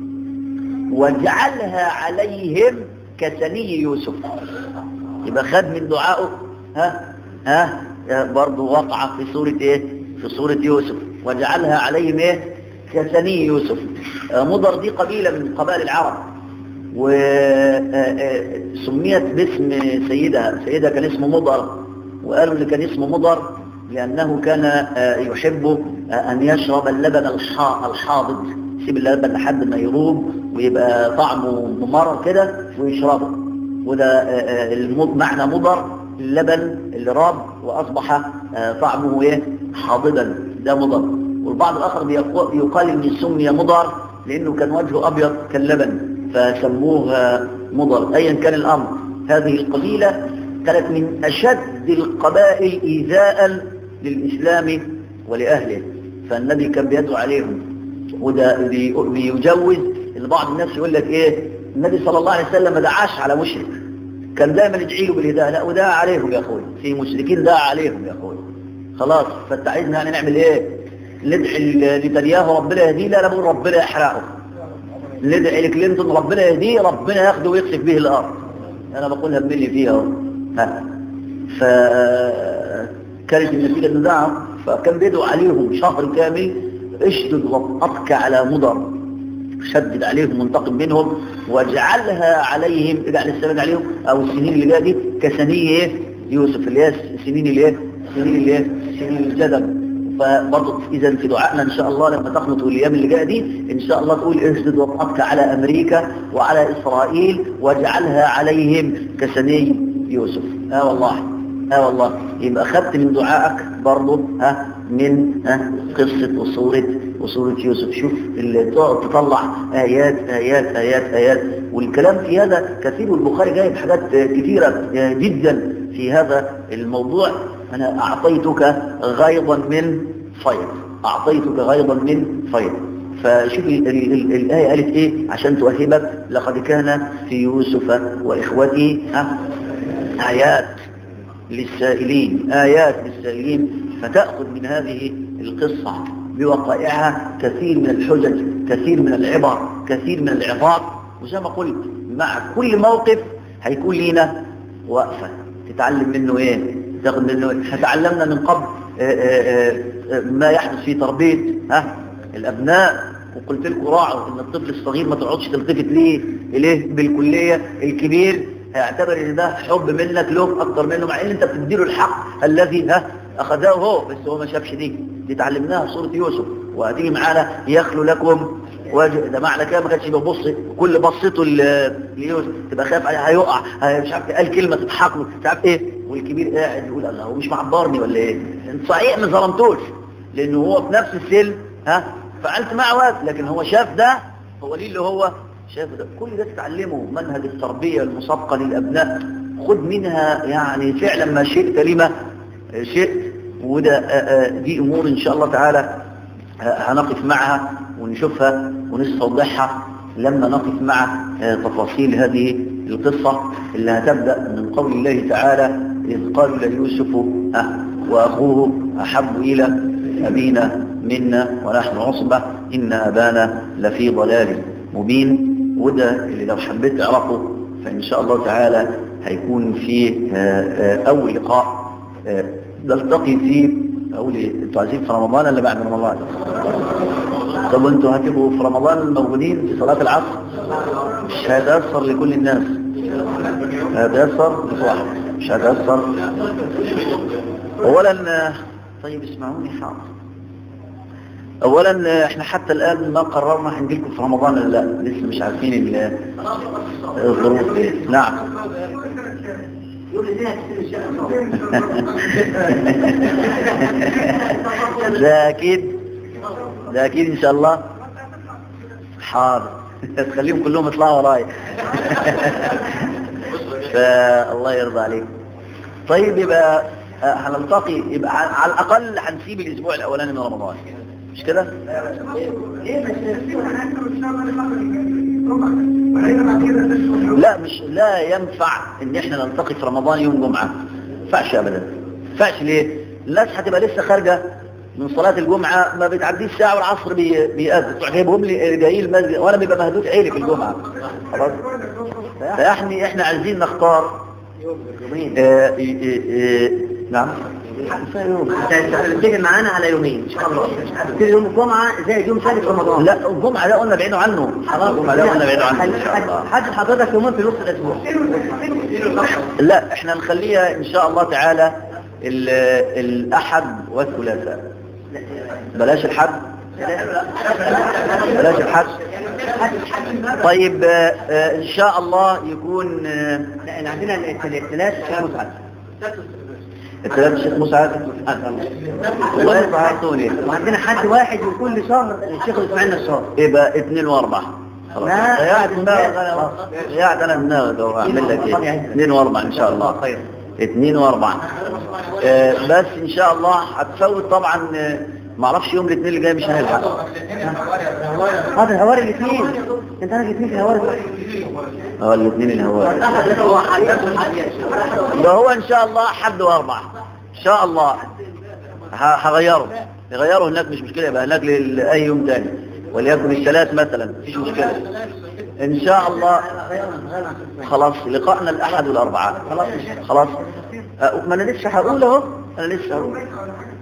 واجعلها عليهم كثني يوسف يبقى خد من دعائه ها ها برضه وقع في سورة ايه في سورة يوسف واجعلها عليهم ايه كثني يوسف مضر دي قبيلة من قبائل العرب وسميت باسم سيدها سيدها كان اسمه مضر وقالوا اللي كان اسمه مضر لأنه كان يحب أن يشرب اللبن الحاضد يسيب اللبن لحد ما يروب ويبقى طعمه ممر كده ويشربه وده معنى مضر اللبن اللي راب وأصبح طعمه ايه حاضدا ده مضر والبعض الآخر بيقال إن سمي مضر لأنه كان وجهه أبيض كاللبن فسموه مضر أيا كان الأمر هذه القبيلة كانت من أشد القبائل إيذاء للإسلام ولأهله فالنبي كان بيدعو عليهم وده بيجوز بعض الناس يقول لك إيه النبي صلى الله عليه وسلم ما دعاش على مشرك كان دايما يدعي له بالهداية لا ودعا عليهم يا أخوي في مشركين دعا عليهم يا أخوي خلاص فانت عايزنا يعني نعمل إيه ندعي لترياه ربنا يهديه لا نقول ربنا يحرقه ندعي لكلينتون ربنا يهديه ربنا ياخده ويقصف به الارض انا بقولها بملي فيها اهو ها فكانت النتيجه انه دعا فكان بيدعو عليهم شهر كامل اشدد وطأتك على مضر شدد عليهم منتقم منهم واجعلها عليهم اجعل السنين عليهم او السنين اللي جايه دي كسنيه ايه يوسف اللي هي السنين اللي ايه السنين اللي ايه سنين الجدب فبرضه اذا في دعائنا ان شاء الله لما تقنط الايام اللي جايه دي ان شاء الله تقول اسجد وطأتك على امريكا وعلى اسرائيل واجعلها عليهم كسني يوسف اه والله اه والله يبقى اخذت من دعائك برضه ها من ها قصه وصوره وصوره يوسف شوف اللي تقعد تطلع ايات ايات ايات ايات والكلام في هذا كثير والبخاري جايب حاجات كثيره جدا في هذا الموضوع أنا أعطيتك غيضا من فيض أعطيتك غيضا من فيض فشوف ال ال ال الآية قالت إيه عشان تؤهبك لقد كان في يوسف وإخوته آيات للسائلين آيات للسائلين فتأخذ من هذه القصة بوقائعها كثير من الحجج كثير من العبر كثير من العظات وزي ما قلت مع كل موقف هيكون لنا وقفة تتعلم منه ايه تاخد منه ايه تعلمنا من قبل آآ آآ ما يحدث في تربية ها الابناء وقلت لكم راعوا ان الطفل الصغير ما تقعدش تلتفت ليه اليه بالكلية الكبير هيعتبر ان ده حب منك له اكتر منه مع ان انت بتديله الحق الذي ها اخذه هو بس هو ما شافش دي دي اتعلمناها في سوره يوسف وهتيجي معانا يخلو لكم وجه ده معنى كده ما كانش بيبص كل بصته ليوسف تبقى خايف عليه هيقع مش عارف قال كلمه تضحك له مش عارف ايه والكبير قاعد يقول الله هو مش معبرني ولا ايه انت صحيح ما ظلمتوش لانه هو في نفس السن ها فعلت معه وقت لكن هو شاف ده هو ليه اللي هو شاف ده كل ده تتعلمه منهج التربيه المسابقه للابناء خد منها يعني فعلا ما شئت لما شئت وده دي امور ان شاء الله تعالى هنقف معها ونشوفها ونستوضحها لما نقف مع تفاصيل هذه القصة اللي هتبدأ من قول الله تعالى إذ قال ليوسف أه وأخوه أحب إلى أبينا منا ونحن عصبة إن أبانا لفي ضلال مبين وده اللي لو حبيت تعرفه فإن شاء الله تعالى هيكون في أول لقاء نلتقي فيه أقول إيه أنتوا عايزين في رمضان ولا بعد رمضان؟ طب أنتوا هتبقوا في رمضان موجودين في صلاة العصر؟ مش هيتأثر لكل الناس هيتأثر لواحد مش هيتأثر أولا طيب اسمعوني حاضر اولا احنا حتى الان ما قررنا هنجيلكم في رمضان ولا لا لسه مش عارفين الظروف ايه نعم ده اكيد ده اكيد ان شاء الله حاضر تخليهم كلهم يطلعوا وراي فالله يرضى عليك طيب يبقى هنلتقي يبقى على الاقل هنسيب الاسبوع الاولاني من رمضان مش كده لا مش لا ينفع ان احنا نلتقي في رمضان يوم جمعة ما ينفعش ابدا ما ينفعش ليه الناس هتبقى لسه خارجة من صلاة الجمعة ما بتعديش ساعة والعصر بيأذن تروح جايبهم لي جايين المسجد وانا بيبقى مهدود عيلي في الجمعة خلاص فاحنا احنا عايزين نختار يومين اه اه اه نعم تتفق معانا على يومين ان شاء الله كل يوم الجمعه زي يوم ثاني في رمضان لا الجمعه ده قلنا بعيدوا عنه خلاص الجمعه ده قلنا بعيدوا عنه ان شاء الله حد حضرتك يومين في نص الاسبوع لا احنا نخليها ان شاء الله تعالى الاحد والثلاثاء بلاش الحد بلاش الحد طيب ان شاء الله يكون لا عندنا الثلاث شهر مسعد الثلاث الشيخ مسعد الله يرفع عطوني وعندنا حد واحد من كل شهر الشيخ اسماعيل الشهر يبقى اثنين واربعة خلاص ضيعت دماغك ضيعت انا دماغك اهو اعمل لك ايه اثنين واربعة ان شاء الله خير اثنين واربعة آه بس ان شاء الله هتفوت طبعا ما اعرفش يوم الاثنين اللي جاي مش هنلحق هذا الهواري الاثنين انت انا الاثنين في الهواري اه الاثنين الهواري ده هو ان شاء الله حد واربعة ان شاء الله هغيره يغيره هناك مش مشكلة يبقى هناك لأي يوم تاني وليكن الثلاث مثلا مفيش مشكلة ان شاء الله خلاص لقائنا الاحد والاربعاء خلاص خلاص أه ما انا لسه هقول اهو انا لسه هقول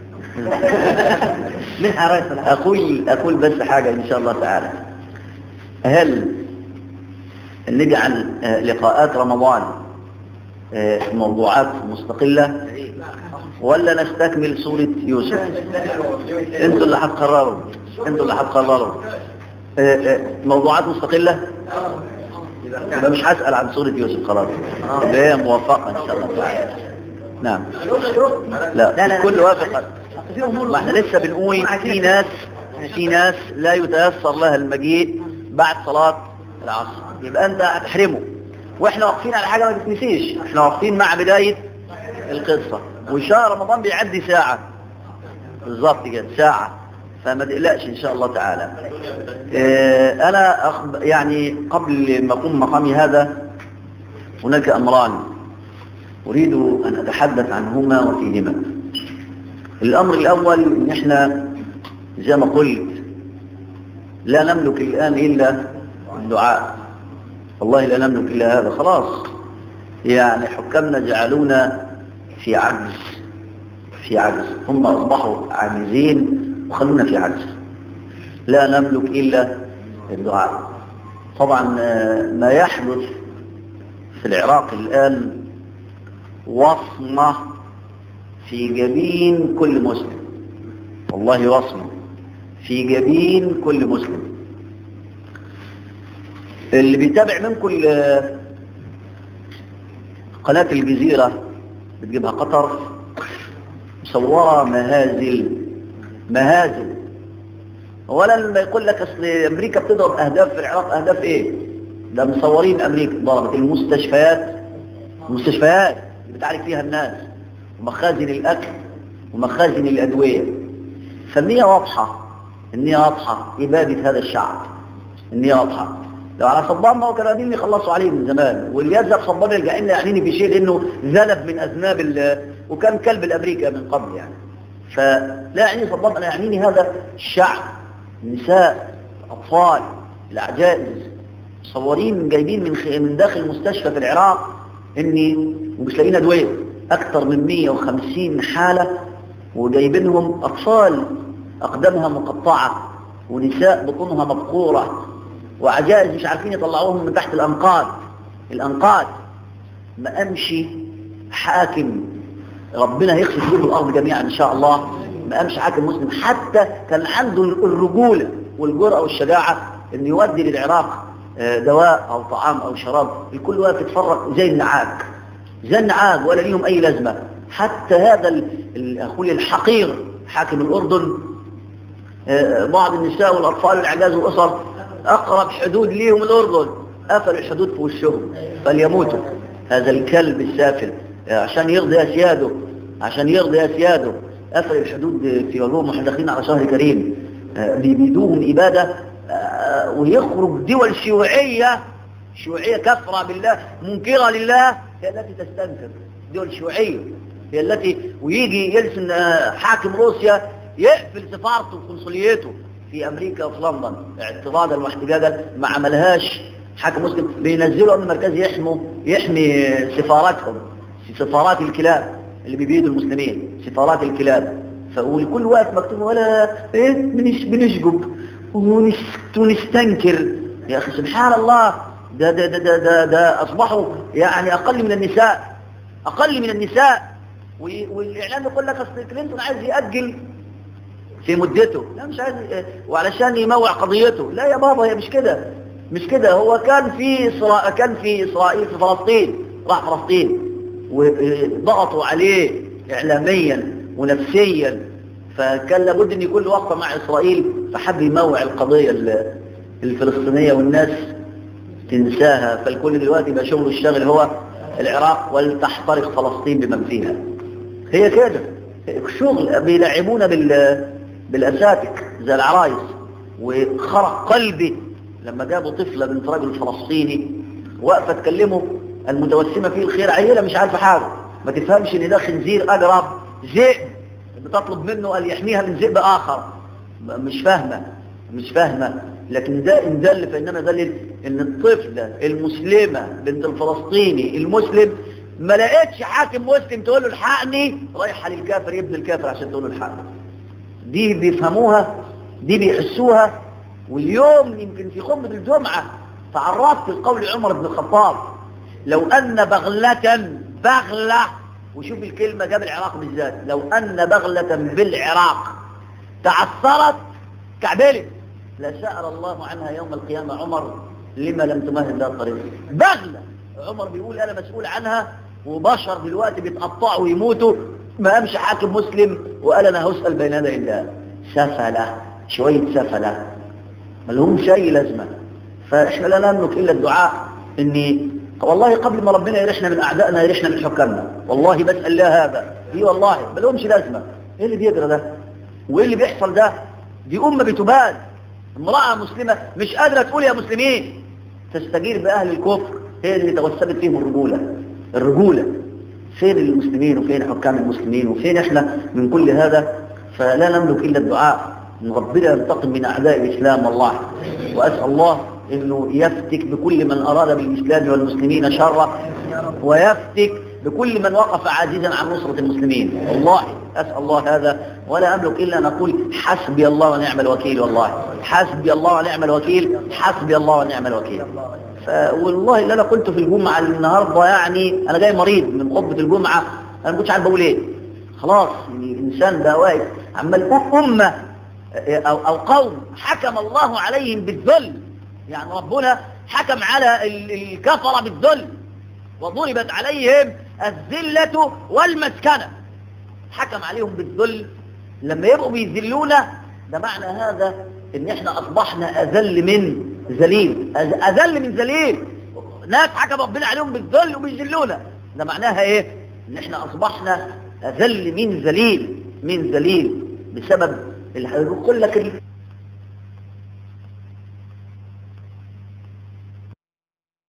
من حرايس اقول اقول بس حاجة ان شاء الله تعالى هل نجعل آه، لقاءات رمضان آه، موضوعات مستقلة ولا نستكمل سورة يوسف انتوا اللي هتقرروا انتوا اللي هتقرروا آه، آه، موضوعات مستقلة يبقى مش هسأل عن سورة يوسف خلاص اللي هي موافقة ان شاء الله تعالى نعم لا لا، لا. كل وافق ما احنا لسه بنقول في ناس في ناس لا يتيسر لها المجيء بعد صلاة العصر يبقى انت هتحرمه واحنا واقفين على حاجة ما تتنسيش احنا واقفين مع بداية القصة وشهر رمضان بيعدي ساعة بالظبط كده ساعة فما تقلقش ان شاء الله تعالى اه انا أخب... يعني قبل ما اقوم مقامي هذا هناك امران اريد ان اتحدث عنهما وفيهما الامر الاول ان احنا زي ما قلت لا نملك الان الا الدعاء والله لا نملك الا هذا خلاص يعني حكامنا جعلونا في عجز في عجز هم اصبحوا عاجزين وخلونا في عجز لا نملك الا الدعاء طبعا آه، ما يحدث في العراق الان وصمه في جبين كل مسلم والله وصمه في جبين كل مسلم اللي بيتابع منكم ال- قناة الجزيرة بتجيبها قطر مصورة مهازل مهازل اولا لما يقول لك اصل امريكا بتضرب اهداف في العراق اهداف ايه ده مصورين امريكا ضربت المستشفيات المستشفيات اللي بتعالج فيها الناس ومخازن الاكل ومخازن الادويه فالنية واضحة النية واضحة إبادة هذا الشعب النية واضحة لو على صبان ما هو كانوا قاعدين يخلصوا عليه من زمان واللي يذهب صبان يرجع لنا يعنيني بشيء لأنه ذنب من أذناب ال- وكان كلب الأمريكا من قبل يعني فلا يعني صبان أنا يعنيني هذا الشعب النساء الأطفال العجائز مصورين جايبين من خ- من داخل المستشفى في العراق اني ومش لاقيين ادويه اكثر من 150 حاله وجايبينهم اطفال اقدامها مقطعه ونساء بطونها مبقوره وعجائز مش عارفين يطلعوهم من تحت الانقاض الانقاض ما امشي حاكم ربنا يخسف له الارض جميعا ان شاء الله ما امشي حاكم مسلم حتى كان عنده الرجوله والجرأه والشجاعه انه يودي للعراق آه، دواء او طعام او شراب الكل واقف يتفرق زي النعاج زي النعاج ولا ليهم اي لازمه حتى هذا ال- ال- اخوي الحقير حاكم الاردن آه، بعض النساء والاطفال والعجاز والاسر اقرب حدود ليهم الاردن قفلوا الحدود في وشهم فليموتوا هذا الكلب السافل آه، عشان يرضي اسياده عشان يرضي اسياده قفل الحدود في وجوههم واحنا داخلين على شهر كريم آه، بيبيدوهم اباده آه، ويخرج دول شيوعيه شيوعيه كفره بالله منكره لله هي التي تستنكر دول شيوعيه هي التي ويجي يلسن آه، حاكم روسيا يقفل سفارته وقنصليته في امريكا وفي لندن اعتراضا واحتجاجا ما عملهاش حاكم مسلم بينزلوا امن مركزي يحموا يحمي سفاراتهم سفارات الكلاب اللي بيبيدوا المسلمين سفارات الكلاب فالكل واقف مكتوب ولا ايه بنش بنشجب ونس- ونستنكر يا اخي سبحان الله ده ده ده ده, ده, ده اصبحوا يعني اقل من النساء اقل من النساء و- والاعلام يقول لك اصل كلينتون عايز ياجل في مدته لا مش عايز وعلشان يموع قضيته لا يا بابا هي مش كده مش كده هو كان في إسرا... كان في اسرائيل في فلسطين راح فلسطين وضغطوا عليه اعلاميا ونفسيا فكان لابد ان يكون له وقفه مع اسرائيل فحب يموع القضيه ال- الفلسطينيه والناس تنساها فالكل دلوقتي بقى شغله الشاغل هو العراق ولتحترق فلسطين بمن فيها هي كده شغل بيلعبونا بال بالاساتك زي العرايس وخرق قلبي لما جابوا طفله بنت رجل فلسطيني واقفه تكلمه المتوسمه فيه الخير عيله مش عارفه حاجه ما تفهمش ان ده خنزير اجرب ذئب بتطلب منه ان يحميها من ذئب اخر م- مش فاهمه مش فاهمه لكن ده ان دل فانما دلل ان الطفله المسلمه بنت الفلسطيني المسلم ما لقيتش حاكم مسلم تقول له الحقني رايحه للكافر ابن الكافر عشان تقول له الحقني دي بيفهموها دي بيحسوها واليوم يمكن في خطبة الجمعة تعرضت لقول عمر بن الخطاب لو أن بغلة بغلة وشوف الكلمة جاب العراق بالذات لو أن بغلة بالعراق تعثرت كعبلت لسأل الله عنها يوم القيامة عمر لما لم تمهد لها الطريق بغلة عمر بيقول أنا مسؤول عنها وبشر دلوقتي بيتقطعوا ويموتوا ما أمشي حاكم مسلم وقال أنا هسأل بين يدي الله سفلة شوية سفلة ما لهمش أي لازمة فإحنا لا نملك إلا الدعاء إني والله قبل ما ربنا يرحنا من أعدائنا يرحنا من حكامنا والله بسأل الله هذا إيه والله ما لهمش لازمة إيه اللي بيجرى ده وإيه اللي بيحصل ده دي أمة بتباد امرأة مسلمة مش قادرة تقول يا مسلمين تستجير بأهل الكفر هي اللي توسبت فيهم الرجولة الرجولة فين المسلمين وفين حكام المسلمين وفين احنا من كل هذا فلا نملك إلا الدعاء ان ربنا ينتقم من أعداء الإسلام والله وأسأل الله انه يفتك بكل من أراد بالإسلام والمسلمين شرا ويفتك بكل من وقف عاجزا عن نصرة المسلمين والله أسأل الله هذا ولا أملك إلا أن أقول حسبي الله ونعم الوكيل والله حسبي الله ونعم الوكيل حسبي الله ونعم الوكيل والله اللي أنا قلته في الجمعة النهاردة يعني أنا جاي مريض من خطبة الجمعة أنا ما كنتش عارف بقول إيه خلاص يعني الإنسان ده واقف عمال أمة أو, أو قوم حكم الله عليهم بالذل يعني ربنا حكم على الكفر بالذل وضربت عليهم الذلة والمسكنة حكم عليهم بالذل لما يبقوا بيذلونا ده معنى هذا ان احنا اصبحنا اذل من ذليل اذل من ذليل ناس حكم ربنا عليهم بالذل وبيذلونا ده معناها ايه ان احنا اصبحنا اذل من ذليل من ذليل بسبب اللي هيقول لك